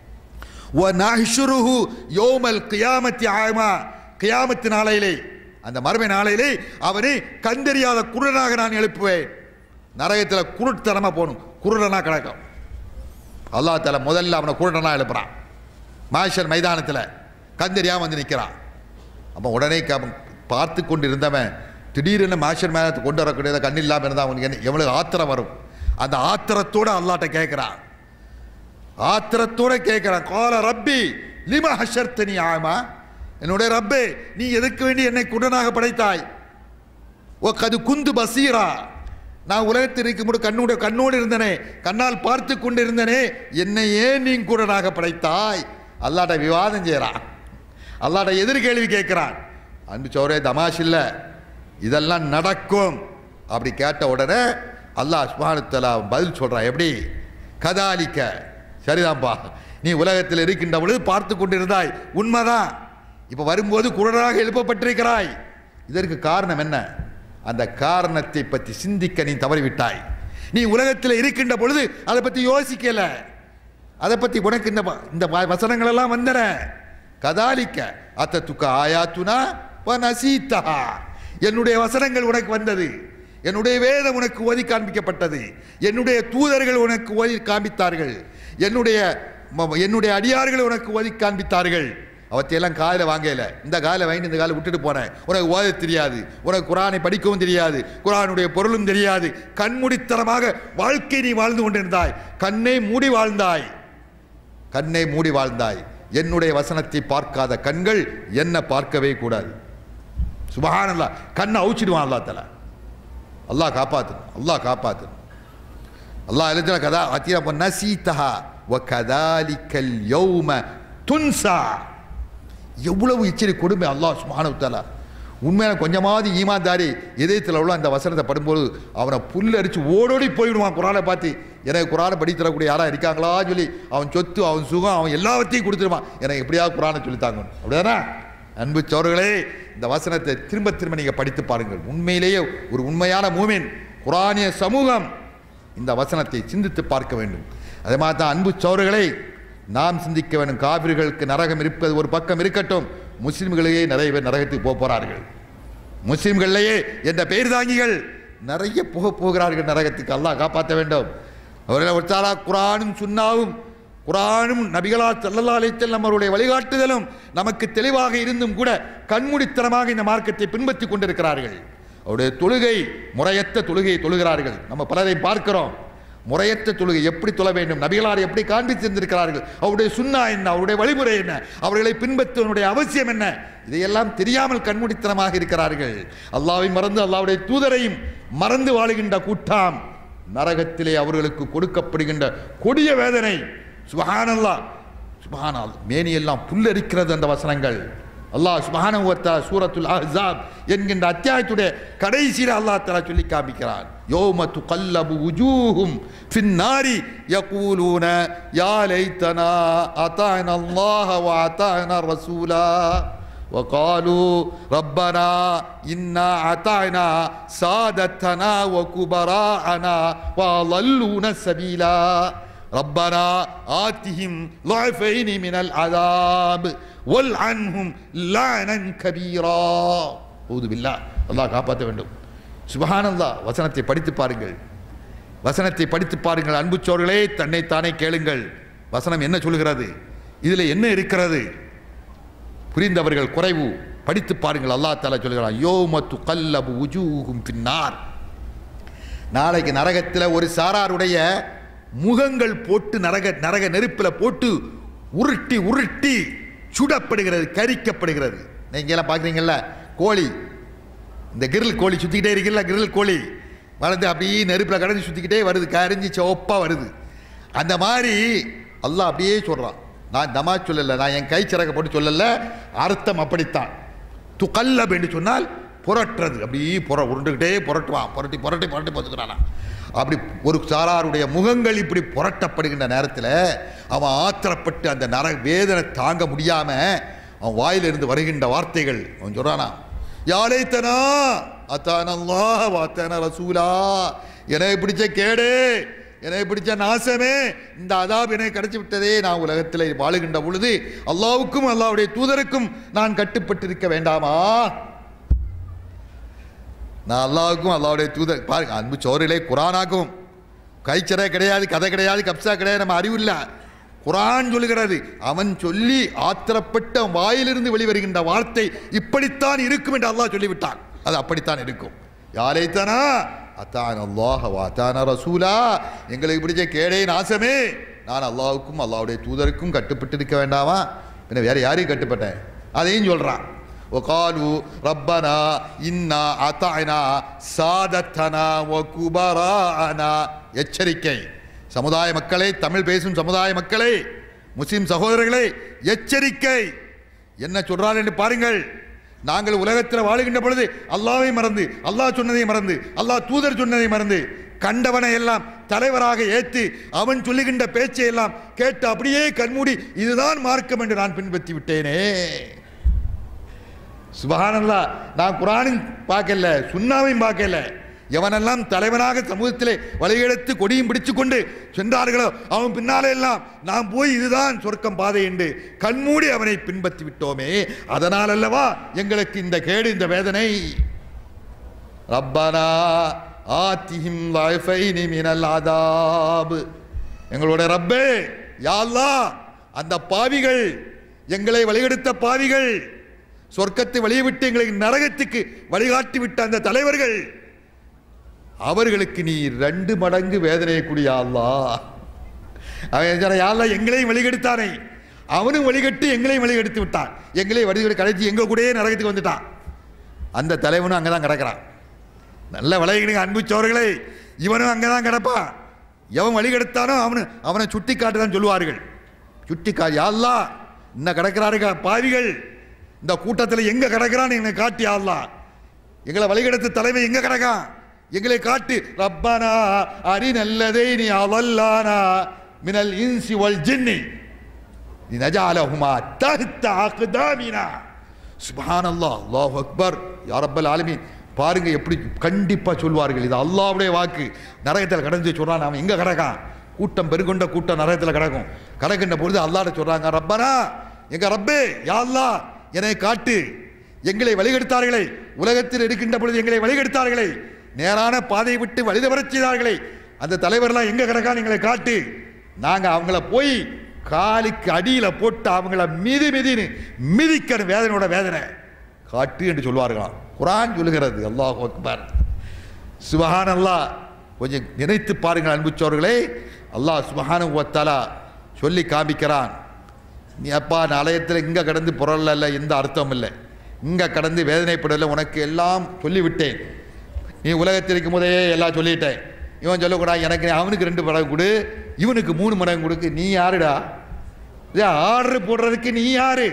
وَنَحْشُرُهُ يَوْمَ الْقِيَامَةِ عَامًا கியாமத்து நாளையிலே அந்த மறுமை நாளையிலே அவனை கண்டறியாத குருடனாக நான் எழுப்புவேன் நரகத்தில் குருட்டுத்தனமாக போகணும் குருடனா கிடக்கும் அல்லா தஆலா முதல்ல அவனை குருடனா எழுப்புறான் மாஷர் மைதானத்தில் கந்தறியாம வந்து நிற்கிறான் அப்போ உடனே க- அவன் பார்த்து கொண்டு இருந்தவன் திடீரென மாஷர் மைதானத்தை கொண்டு வரக்கூடியத கண் இல்லாமல் இருந்தால் அவனுக்கு என்ன எவ்வளவு ஆத்திரம் வரும் அந்த ஆத்திரத்தோடு அல்லாட்ட கேட்குறான் ஆத்திரத்தோட கேட்கிறான் கால ரப்பி லிம ஹஷர்த்தனி ஆமா என்னுடைய ரப்பே நீ எதுக்கு வேண்டி என்னை குடனாக படைத்தாய் ஓ கது குந்து பசீரா நான் உலகத்தில் இருக்கும்போது கண்ணோட கண்ணோடு இருந்தனே கண்ணால் பார்த்து கொண்டு இருந்தனே என்னை ஏன் நீ குடனாக படைத்தாய் அல்லாட்ட விவாதம் செய்கிறான் அல்லாட்ட எதிர் கேள்வி கேட்கிறான் அன்பு சோரே தமாஷ் இல்லை இதெல்லாம் நடக்கும் அப்படி கேட்ட உடனே அல்லாஹ் சுபானுத்தலா பதில் சொல்றான் எப்படி கதாலிக்க சரிதான்ப்பா நீ உலகத்தில் இருக்கின்ற பொழுது பார்த்து கொண்டிருந்தாய் உண்மைதான் இப்போ வரும்போது குரலாக எழுப்பப்பட்டிருக்கிறாய் இதற்கு காரணம் என்ன அந்த காரணத்தை பற்றி சிந்திக்க நீ தவறிவிட்டாய் நீ உலகத்தில் இருக்கின்ற பொழுது அதை பற்றி யோசிக்கல அதை பற்றி உனக்கு இந்த வ- இந்த வ- வசனங்கள் எல்லாம் வந்தன கதாலிக்க அத்தத்துக்க ஆயாத்துனா நசீத்தா என்னுடைய வசனங்கள் உனக்கு வந்தது என்னுடைய வேதம் உனக்கு ஓதி காண்பிக்கப்பட்டது என்னுடைய தூதர்கள் உனக்கு ஓதி காண்பித்தார்கள் என்னுடைய ம- என்னுடைய அடியார்கள் உனக்கு ஓதி காண்பித்தார்கள் அவற்றையெல்லாம் காதில் வாங்கல இந்த காலை வாங்கி இந்த காலை விட்டுட்டு போனேன் உனக்கு ஓத தெரியாது உனக்கு குரானை படிக்கவும் தெரியாது குரானுடைய பொருளும் தெரியாது கண்மூடித்தனமாக வாழ்க்கை நீ வாழ்ந்து கொண்டிருந்தாய் கண்ணை மூடி வாழ்ந்தாய் கண்ணை மூடி வாழ்ந்தாய் என்னுடைய வசனத்தை பார்க்காத கண்கள் என்ன பார்க்கவே கூடாது சுபஹானல்லா கண்ணை அவுச்சிடுவான் அல்லா தலா அல்லாஹ் காப்பாத்தணும் அல்லாஹ் காப்பாத்தணும் அல்லாஹ் எழுதுன கதா அத்தியா நசீத்தஹா வ கதாலிக்கல் யௌம துன்சா எவ்வளவு இச்சரி கொடுமை அல்லாஹ் சுப்ஹானஹு வ தஆலா உண்மையான கொஞ்சமாவது ஈமான்தாரி இதயத்தில் உள்ள அந்த வசனத்தை படும்போது அவனை புல் அரிச்சு ஓடோடி போயிடுவான் குரானை பார்த்து எனக்கு குரானை படி தரக்கூடிய யாரா இருக்காங்களா சொல்லி அவன் சொத்து அவன் சுகம் அவன் எல்லாவற்றையும் கொடுத்துருவான் எனக்கு எப்படியாவது குரானை சொல்லித்தாங்க அப்படிதானே அன்பு சோர்களே இந்த வசனத்தை திரும்ப திரும்ப நீங்கள் படித்து பாருங்கள் உண்மையிலேயே ஒரு உண்மையான மூமின் குரானிய சமூகம் இந்த வசனத்தை சிந்தித்து பார்க்க வேண்டும் அதே மாதிரி தான் அன்பு சோர்களே நாம் சிந்திக்க வேண்டும் காவிர்களுக்கு நரகம் இருப்பது ஒரு பக்கம் இருக்கட்டும் முஸ்லிம்களையே நிறைய பேர் நரகத்துக்கு போக போறார்கள் முஸ்லிம்கள்லையே என்ற பெயர் தாங்கிகள் நிறைய போக போகிறார்கள் நரகத்துக்கு அல்லாஹ் காப்பாற்ற வேண்டும் அவர்களை ஒருத்தாரா குரானும் சுன்னாவும் குரானும் நபிகளா சல்லல்லா அலைத்தல் நம்மளுடைய வழிகாட்டுதலும் நமக்கு தெளிவாக இருந்தும் கூட கண்மூடித்தனமாக இந்த மார்க்கத்தை பின்பற்றி கொண்டிருக்கிறார்கள் அவருடைய தொழுகை முறையற்ற தொழுகையை தொழுகிறார்கள் நம்ம பலரை பார்க்கிறோம் முறையற்ற தொழுகை எப்படி தொழ வேண்டும் நபிகளார் எப்படி காண்பித்து தந்திருக்கிறார்கள் அவருடைய சுண்ணா என்ன அவருடைய வழிமுறை என்ன அவர்களை பின்பற்றுவனுடைய அவசியம் என்ன இதையெல்லாம் தெரியாமல் கண்மூடித்தனமாக இருக்கிறார்கள் அல்லாவை மறந்து அல்லாவுடைய தூதரையும் மறந்து வாழுகின்ற கூட்டம் நரகத்திலே அவர்களுக்கு கொடுக்கப்படுகின்ற கொடிய வேதனை சுபஹானல்லா சுபஹானால் மேனியெல்லாம் புல்லரிக்கிறது அந்த வசனங்கள் அல்லாஹ் சுபஹானஹு வ தஆலா சூரத்துல் அஹ்ஸாப் என்கின்ற அத்தியாயத்துடைய கடைசியில் அல்லாஹ் தஆலா சொல்லி காமிக்கிறான் யௌம துகல்லபு வுஜூஹும் ஃபின் நாரி யகூலூன யா லைத்தனா அதானா அல்லாஹ வ அதானா ரசூலா وقالوا ربنا إنا أطعنا سادتنا وكبراءنا وأضلونا السبيلا ربنا آتهم ضعفين من العذاب والعنهم لعنا كبيرا أعوذ بالله الله காப்பாற்ற வேண்டும் சுபஹானல்லா வசனத்தை படித்து பாருங்கள் வசனத்தை படித்து பாருங்கள் அன்பு சோர்களே தன்னைத்தானே கேளுங்கள் வசனம் என்ன சொல்கிறது இதில் என்ன இருக்கிறது புரிந்தவர்கள் குறைவு படித்து பாருங்கள் அல்லாஹ் தாலா சொல்கிறான் யோமத்து கல்லபு உஜூகும் பின்னார் நாளைக்கு நரகத்தில் ஒரு சாராருடைய முகங்கள் போட்டு நரக நரக நெருப்பில் போட்டு உருட்டி உருட்டி சுடப்படுகிறது கரிக்கப்படுகிறது நீங்க எல்லாம் பார்க்குறீங்கல்ல கோழி இந்த கிரில் கோழி சுற்றிக்கிட்டே இருக்குல்ல கிரில் கோழி வளர்ந்து அப்படியே நெருப்பில் கடந்து சுற்றிக்கிட்டே வருது கரிஞ்சு சிவப்பாக வருது அந்த மாதிரி அல்லாஹ் அப்படியே சொல்கிறான் நான் தமா சொல்லலை நான் என் கை சிறக போட்டு சொல்லலை அர்த்தம் அப்படித்தான் துகல்லப் என்று சொன்னால் புரட்டுறது அப்படியே புற உருண்டுக்கிட்டே புரட்டுவான் புரட்டி புரட்டி புரட்டி பார்த்துக்கிறானா அப்படி ஒரு சாராருடைய முகங்கள் இப்படி புரட்டப்படுகின்ற நேரத்தில் அவன் ஆத்திரப்பட்டு அந்த நர வேதனை தாங்க முடியாமல் அவன் வாயிலிருந்து வருகின்ற வார்த்தைகள் அவன் சொல்கிறானா யாழைத்தனா அத்தானல்லாஹ் வாத்தான ரசூலா எனக்கு பிடிச்ச கேடு எனக்கு பிடிச்ச நாசமே இந்த அதாப் எனக்கு கிடைச்சி விட்டதே நான் உலகத்தில் வாழுகின்ற பொழுது அல்லாவுக்கும் அல்லாவுடைய தூதருக்கும் நான் கட்டுப்பட்டிருக்க வேண்டாமா நான் அல்லாவுக்கும் அல்லாவுடைய தூதர் பாருங்க அன்பு சோரிலே குரானாக்கும் கைச்சரை கிடையாது கதை கிடையாது கப்சா கிடையாது நம்ம அறிவு இல்லை குரான் சொல்லுகிறது அவன் சொல்லி ஆத்திரப்பட்ட அவன் வாயிலிருந்து வெளிவருகின்ற வார்த்தை இப்படித்தான் இருக்கும் என்று அல்லாஹ் சொல்லிவிட்டான் அது அப்படித்தான் இருக்கும் யாரைத்தானா அத்தான் அல்லாஹ் வாத்தான ரசூலா எங்களுக்கு பிடிச்ச கேடே நாசமே நான் அல்லாவுக்கும் அல்லாவுடைய தூதருக்கும் கட்டுப்பட்டு இருக்க வேண்டாமா பின்ன வேற யாரையும் கட்டுப்பட்டேன் அதையும் சொல்றான் وقالوا ربنا إنا أطعنا سادتنا وكبراءنا எச்சரிக்கை சமுதாய மக்களே தமிழ் பேசும் சமுதாய மக்களே முஸ்லிம் சகோதரர்களே எச்சரிக்கை என்ன சொல்றார் என்று பாருங்கள் நாங்கள் உலகத்தில் வாழுகின்ற பொழுது அல்லாவை மறந்து அல்லாஹ் சொன்னதை மறந்து அல்லாஹ் தூதர் சொன்னதை மறந்து கண்டவனை எல்லாம் தலைவராக ஏற்று அவன் சொல்லுகின்ற பேச்சை எல்லாம் கேட்டு அப்படியே கண்மூடி இதுதான் மார்க்கம் என்று நான் பின்பற்றி விட்டேனே சுபஹானல்லா நான் குரானும் பார்க்கல சுண்ணாவையும் பார்க்கல எவனெல்லாம் தலைவனாக சமூகத்திலே வழியெடுத்து கொடியும் பிடிச்சு கொண்டு சென்றார்களோ அவன் பின்னாலே எல்லாம் நாம் போய் இதுதான் சொர்க்கம் பாதை என்று கண்மூடி அவனை பின்பற்றி விட்டோமே அதனால் அல்லவா எங்களுக்கு இந்த கேடு இந்த வேதனை ரப்பனா ஆத்திஹிம் லைஃபைனி மினல் ஆதாப் எங்களுடைய ரப்பே யா அல்லாஹ் அந்த பாவிகள் எங்களை வழிகெடுத்த பாவிகள் சொர்க்கத்தை வழியை விட்டு எங்களுக்கு நரகத்துக்கு வழிகாட்டி விட்ட அந்த தலைவர்கள் அவர்களுக்கு நீ ரெண்டு மடங்கு வேதனையை கூடிய அல்லாஹ் அவன் சொன்னான், யா அல்லாஹ் எங்களையும் வழிகெடுத்தானே அவனும் வழிகட்டு எங்களையும் வழிகெடுத்து விட்டான் எங்களையும் வழிகெடு கடைச்சி எங்க கூடயே நரகத்துக்கு வந்துட்டான் அந்த தலைவனும் அங்கே தான் கிடக்கிறான் நல்ல விளையிடுங்க அன்பு சோர்களே இவனும் அங்கே தான் கிடப்பான் எவன் வழி கெடுத்தானோ அவனு அவனை சுட்டி காட்டு தான் சொல்லுவார்கள் சுட்டி கா யாழ்லா இன்னும் கிடக்கிறாருங்க பாவிகள் இந்த கூட்டத்தில் எங்க கிடக்கிறான்னு எங்களை காட்டி யாழ்லா எங்களை வழிகெடுத்த தலைமை எங்க கிடக்கான் எங்களை காட்டு ரப்பனா அரி நல்லதை நீ அவல்லானா மினல் இன்சி வல் ஜின்னி لنجعلهما تحت أقدامنا சுபஹான் அல்லாஹ் அல்லாஹ் அக்பர் யா ரப்பல் ஆலமீன் பாருங்க எப்படி கண்டிப்பா சொல்வார்கள் இது அல்லாஹ்வுடைய வாக்கு நரகத்தில் கடந்து சொல்றான் அவன் எங்க கிடக்கான் கூட்டம் பெருகொண்ட கூட்டம் நரகத்தில் கிடக்கும் கிடக்கின்ற பொழுது அல்லாஹ்ட்ட சொல்றாங்க ரப்பனா எங்க ரப்பே யா அல்லாஹ் என்னை காட்டு எங்களை வழிகெடுத்தார்களே உலகத்தில் இருக்கின்ற பொழுது எங்களை வழிகெடுத்தார்களே நேரான பாதையை விட்டு வழி தவறச் செய்தார்களே அந்த தலைவர்லாம் எங்க கிடக்கான்னு எங்களை காட்டு நாங்க அவங்கள போய் காலுக்கு அடியில போட்டு அவங்கள மிதி மிதின்னு மிதிக்கணும் வேதனையோட வேதனை காட்டு என்று சொல்வார்களாம் குரான் சொல்லுகிறது அல்லாஹ் அக்பர் சுபஹான் அல்லாஹ் கொஞ்சம் நினைத்து பாருங்கள் அன்புச்சோர்களே அல்லாஹ் சுபஹானு வத்தாலா சொல்லி காமிக்கிறான் நீ அப்பா நாளையத்தில் இங்கே கடந்து புரளல எந்த அர்த்தம் இல்லை இங்கே கடந்து வேதனைப்படல உனக்கு எல்லாம் சொல்லிவிட்டேன் நீ உலகத்தில் இருக்கும் போதே எல்லாம் சொல்லிட்டேன் இவன் சொல்லக்கூடாது எனக்கு அவனுக்கு ரெண்டு மடங்கு கொடு இவனுக்கு மூணு மடங்கு கொடுக்கு நீ யாருடா ஆர்டர் போடுறதுக்கு நீ யாரு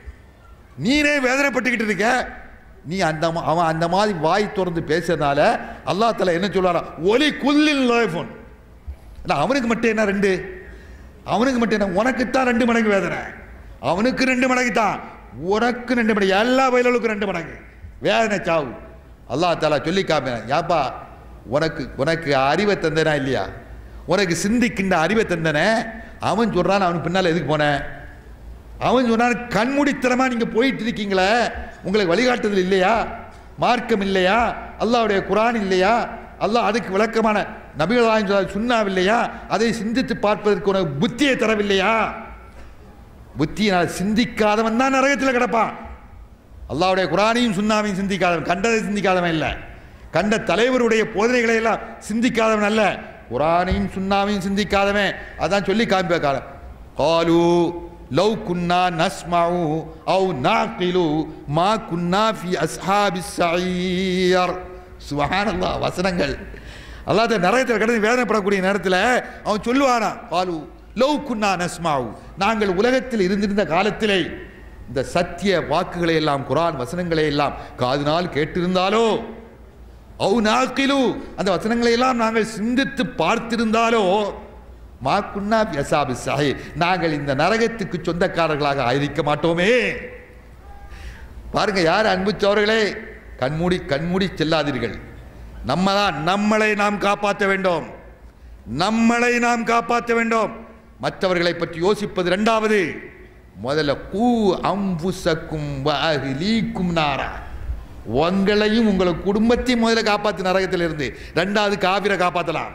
நீனே வேதனைப்பட்டுக்கிட்டு இருக்க நீ அந்த மா- அவன் அந்த மாதிரி வாய் திறந்து பேசுறதுனால அல்லா தஆலா என்ன சொல்றாரா ஒலி குல்லில் லைஃபோன் இல்லை அவனுக்கு மட்டும் என்ன ரெண்டு அவனுக்கு மட்டும் என்ன உனக்கு தான் ரெண்டு மடங்கு வேதனை அவனுக்கு ரெண்டு மடங்கு தான் உனக்கு ரெண்டு மடங்கு எல்லா வயலுக்கும் ரெண்டு மடங்கு வேதனை சாவு அல்லாஹ் தாலா சொல்லி காமினான் யாப்பா உனக்கு உனக்கு அறிவை தந்தனா இல்லையா உனக்கு சிந்திக்கின்ற அறிவை தந்தனே அவன் சொல்றான் அவனுக்கு பின்னால் எதுக்கு போனேன் அவன் சொன்னான் கண்மூடித்தனமா நீங்க போயிட்டு இருக்கீங்களே உங்களுக்கு வழிகாட்டுதல் இல்லையா மார்க்கம் இல்லையா அல்லாஹ்வுடைய குரான் இல்லையா அல்லாஹ் அதுக்கு விளக்கமான நபிகள் சுண்ணாவில்லையா அதை சிந்தித்து பார்ப்பதற்கு உனக்கு புத்தியை தரவில்லையா புத்தியினால் சிந்திக்காதவன் தான் நரகத்தில் கிடப்பான் அல்லாஹ்வுடைய குரானையும் சுண்ணாவையும் சிந்திக்காதவன் கண்டதை சிந்திக்காதவன் இல்லை கண்ட தலைவருடைய போதனைகளை எல்லாம் சிந்திக்காதவன் அல்ல குரானையும் சுண்ணாவையும் சிந்திக்காதவன் அதான் சொல்லி காமிப்பாங்க காலு லவ் குன்னா நஸ்மஉ அவு நாகிலு மா குன்னா ஃபி அஸ்ஹாபிஸ் ஸஈர் சுப்ஹானல்லாஹ் வசனங்கள் அல்லாஹ் நரகத்தில் கடந்து வேதனைப்படக்கூடிய நேரத்தில் அவன் சொல்லுவானா காலு லவ் குன்னா நஸ்மாவு நாங்கள் உலகத்தில் இருந்திருந்த காலத்திலே இந்த சத்திய வாக்குகளை எல்லாம் குரான் வசனங்களை எல்லாம் காதினால் கேட்டிருந்தாலோ அவு நாக்கிலு அந்த வசனங்களை எல்லாம் நாங்கள் சிந்தித்து பார்த்திருந்தாலோ மாக்குன்னா யசாபி சாஹி நாங்கள் இந்த நரகத்துக்கு சொந்தக்காரர்களாக ஆயிருக்க மாட்டோமே பாருங்க யார் அன்புச்சவர்களே கண்மூடி கண்மூடி செல்லாதீர்கள் நம்ம தான் நம்மளை நாம் காப்பாற்ற வேண்டும் நம்மளை நாம் காப்பாற்ற வேண்டும் மற்றவர்களை பற்றி யோசிப்பது இரண்டாவது முதல்ல கூ அம்புசக்கும் அஹ்லீக்கும் நாரா உங்களையும் உங்களை குடும்பத்தையும் முதல்ல காப்பாற்று நரகத்தில் இருந்து ரெண்டாவது காவிரை காப்பாற்றலாம்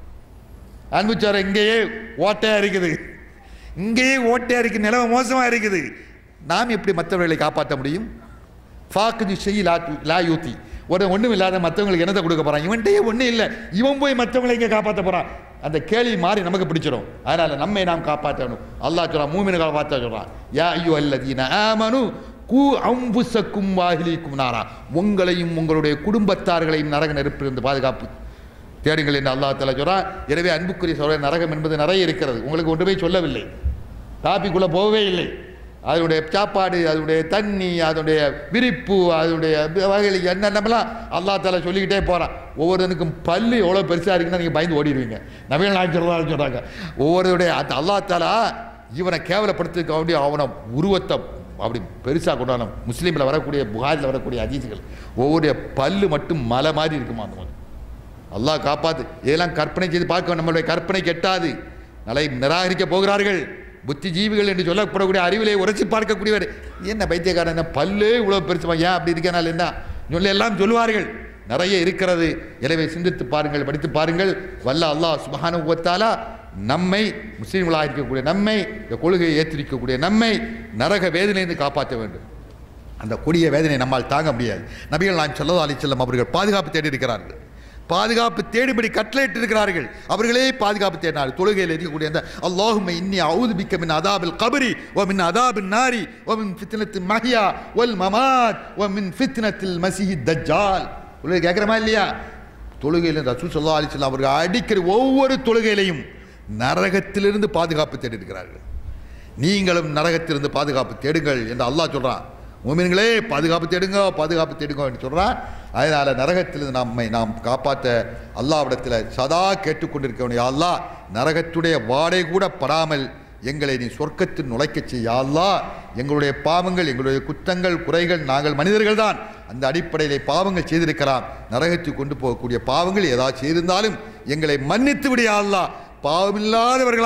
அன்புச்சார இங்கேயே ஓட்டையா இருக்குது இங்கேயே ஓட்டையா இருக்கு நிலவு மோசமா இருக்குது நாம் எப்படி மற்றவர்களை காப்பாற்ற முடியும் ஃபாக்குது செய் லா லா யூத்தி ஒரு ஒன்றும் இல்லாத மற்றவங்களுக்கு என்னத்தை கொடுக்க போறான் இவன்கிட்டயே ஒன்றும் இல்லை இவன் போய் மற்றவங்களை இங்கே காப்பாற்ற போறான் அந்த கேள்வி மாறி நமக்கு பிடிச்சிடும் அதனால நம்மை நாம் காப்பாற்றணும் அல்லாஹ் சொல்றான் மூமினை காப்பாற்ற சொல்றான் யா ஐயோ அல்லதீன ஆமனு கூ அம்புசக்கும் வாகிலிக்கும் நாரா உங்களையும் உங்களுடைய குடும்பத்தார்களையும் நரக நெருப்பிலிருந்து பாதுகாப்பு தேடுங்கள் என்று அல்லாஹ் தஆலா சொல்றான் எனவே அன்புக்குரிய சொல்ற நரகம் என்பது நிறைய இருக்கிறது உங்களுக்கு ஒன்றுமே சொல்லவில்லை டாபிக்குள்ளே போகவே இல்லை அதனுடைய சாப்பாடு அதனுடைய தண்ணி அதனுடைய விரிப்பு அதனுடைய வகைகள் என்னென்னலாம் அல்லாஹ் தாலா சொல்லிக்கிட்டே போகிறான் ஒவ்வொருவனுக்கும் பல்லு எவ்வளோ பெருசாக இருக்குன்னா நீங்கள் பயந்து ஓடிடுவீங்க நவீன நாயகம் சொல்கிறாங்க ஒவ்வொருடைய அந்த அல்லாஹ் தாலா இவனை கேவலப்படுத்துறதுக்கு வேண்டிய அவனை உருவத்தை அப்படி பெருசாக கொண்டாடணும் முஸ்லீமில் வரக்கூடிய புகாரில் வரக்கூடிய அதிசுகள் ஒவ்வொரு பல்லு மட்டும் மலை மாதிரி இருக்குமா அந்த மாதிரி அல்லாஹ் காப்பாத்து இதெல்லாம் கற்பனை செய்து பார்க்க நம்மளுடைய கற்பனை கெட்டாது நலை நிராகரிக்க போகிறார்கள் புத்திஜீவிகள் என்று சொல்லப்படக்கூடிய அறிவிலே உரைச்சி பார்க்கக்கூடியவர் என்ன பைத்தியக்காரன் என்ன பல்லே இவ்வளோ பெருசுமா ஏன் அப்படி இருக்கனால என்ன சொல்ல எல்லாம் சொல்லுவார்கள் நிறைய இருக்கிறது எனவே சிந்தித்து பாருங்கள் படித்து பாருங்கள் வல்ல அல்லாஹ் சுபஹானுவத்தாலா நம்மை முஸ்லீம்களாக இருக்கக்கூடிய நம்மை இந்த கொள்கையை ஏற்றிருக்கக்கூடிய நம்மை நரக வேதனையிலிருந்து காப்பாற்ற வேண்டும் அந்த கொடிய வேதனை நம்மால் தாங்க முடியாது நபிகள் நான் செல்லதா அலி செல்லம் அவர்கள் பாதுகாப்பு தேடி இருக்கிறார்கள் பாதுகாப்பு தேடிபடி கட்டளையிட்டு இருக்கிறார்கள் அவர்களே பாதுகாப்பு தேடினார் தொழுகையில் இருக்கக்கூடிய அந்த அல்லாஹும் இன்னி அவுது பிக்க மின் அதாபில் கபரி ஓ மின் அதாபின் நாரி ஓ மின் ஃபித்னத்தில் மஹியா ஒல் மமாத் ஓ மின் ஃபித்னத்தில் மசிஹி தஜ்ஜால் தொழுகை கேட்குறமா இல்லையா தொழுகையில் ரசூல் சல்லா அலி செல்லம் அவர்கள் அடிக்கடி ஒவ்வொரு தொழுகையிலையும் நரகத்திலிருந்து பாதுகாப்பு தேடி இருக்கிறார்கள் நீங்களும் நரகத்திலிருந்து பாதுகாப்பு தேடுங்கள் என்று அல்லாஹ் சொல்றான் மூமின்களே பாதுகாப்பு தேடுங்க பாதுகாப்பு தேடுங்க என்று சொல்றான் அதனால நரகத்திலிருந்து நம்மை நாம் காப்பாற்ற அல்லாவிடத்தில் சதா கேட்டுக்கொண்டிருக்க வேண்டிய அல்லாஹ் நரகத்துடைய வாடை கூட படாமல் எங்களை நீ சொர்க்கத்தில் நுழைக்கச் செய்ய அல்லாஹ் எங்களுடைய பாவங்கள் எங்களுடைய குற்றங்கள் குறைகள் நாங்கள் மனிதர்கள் தான் அந்த அடிப்படையிலே பாவங்கள் செய்திருக்கலாம் நரகத்துக்கு கொண்டு போகக்கூடிய பாவங்கள் ஏதாச்சும் இருந்தாலும் எங்களை மன்னித்து விடிய அல்லாஹ் பாவமில்லாதவர்களாக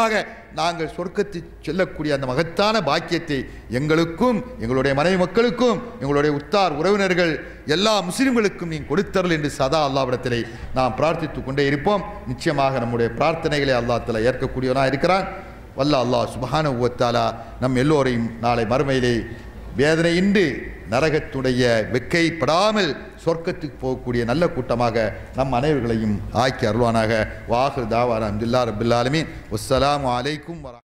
நாங்கள் சொர்க்கத்துக்கு செல்லக்கூடிய அந்த மகத்தான பாக்கியத்தை எங்களுக்கும் எங்களுடைய மனைவி மக்களுக்கும் எங்களுடைய உத்தார் உறவினர்கள் எல்லா முஸ்லிம்களுக்கும் நீ கொடுத்தரல் என்று சதா அல்லாவிடத்திலே நாம் பிரார்த்தித்துக் கொண்டே இருப்போம் நிச்சயமாக நம்முடைய பிரார்த்தனைகளை அல்லாஹ் ஏற்கக்கூடியவனாக இருக்கிறான் வல்ல அல்லாஹ் சுபஹான உவத்தாலா நம் எல்லோரையும் நாளை மறுமையிலே வேதனையின்றி நரகத்துடைய வெக்கைப்படாமல் சொர்க்கத்துக்கு போகக்கூடிய நல்ல கூட்டமாக நம் அனைவர்களையும் ஆக்கி அருள்வானாக வாஹு தாவான அப்துல்லா ரபுல்லாலுமே வஸ்ஸலாமு அலைக்கும் வரா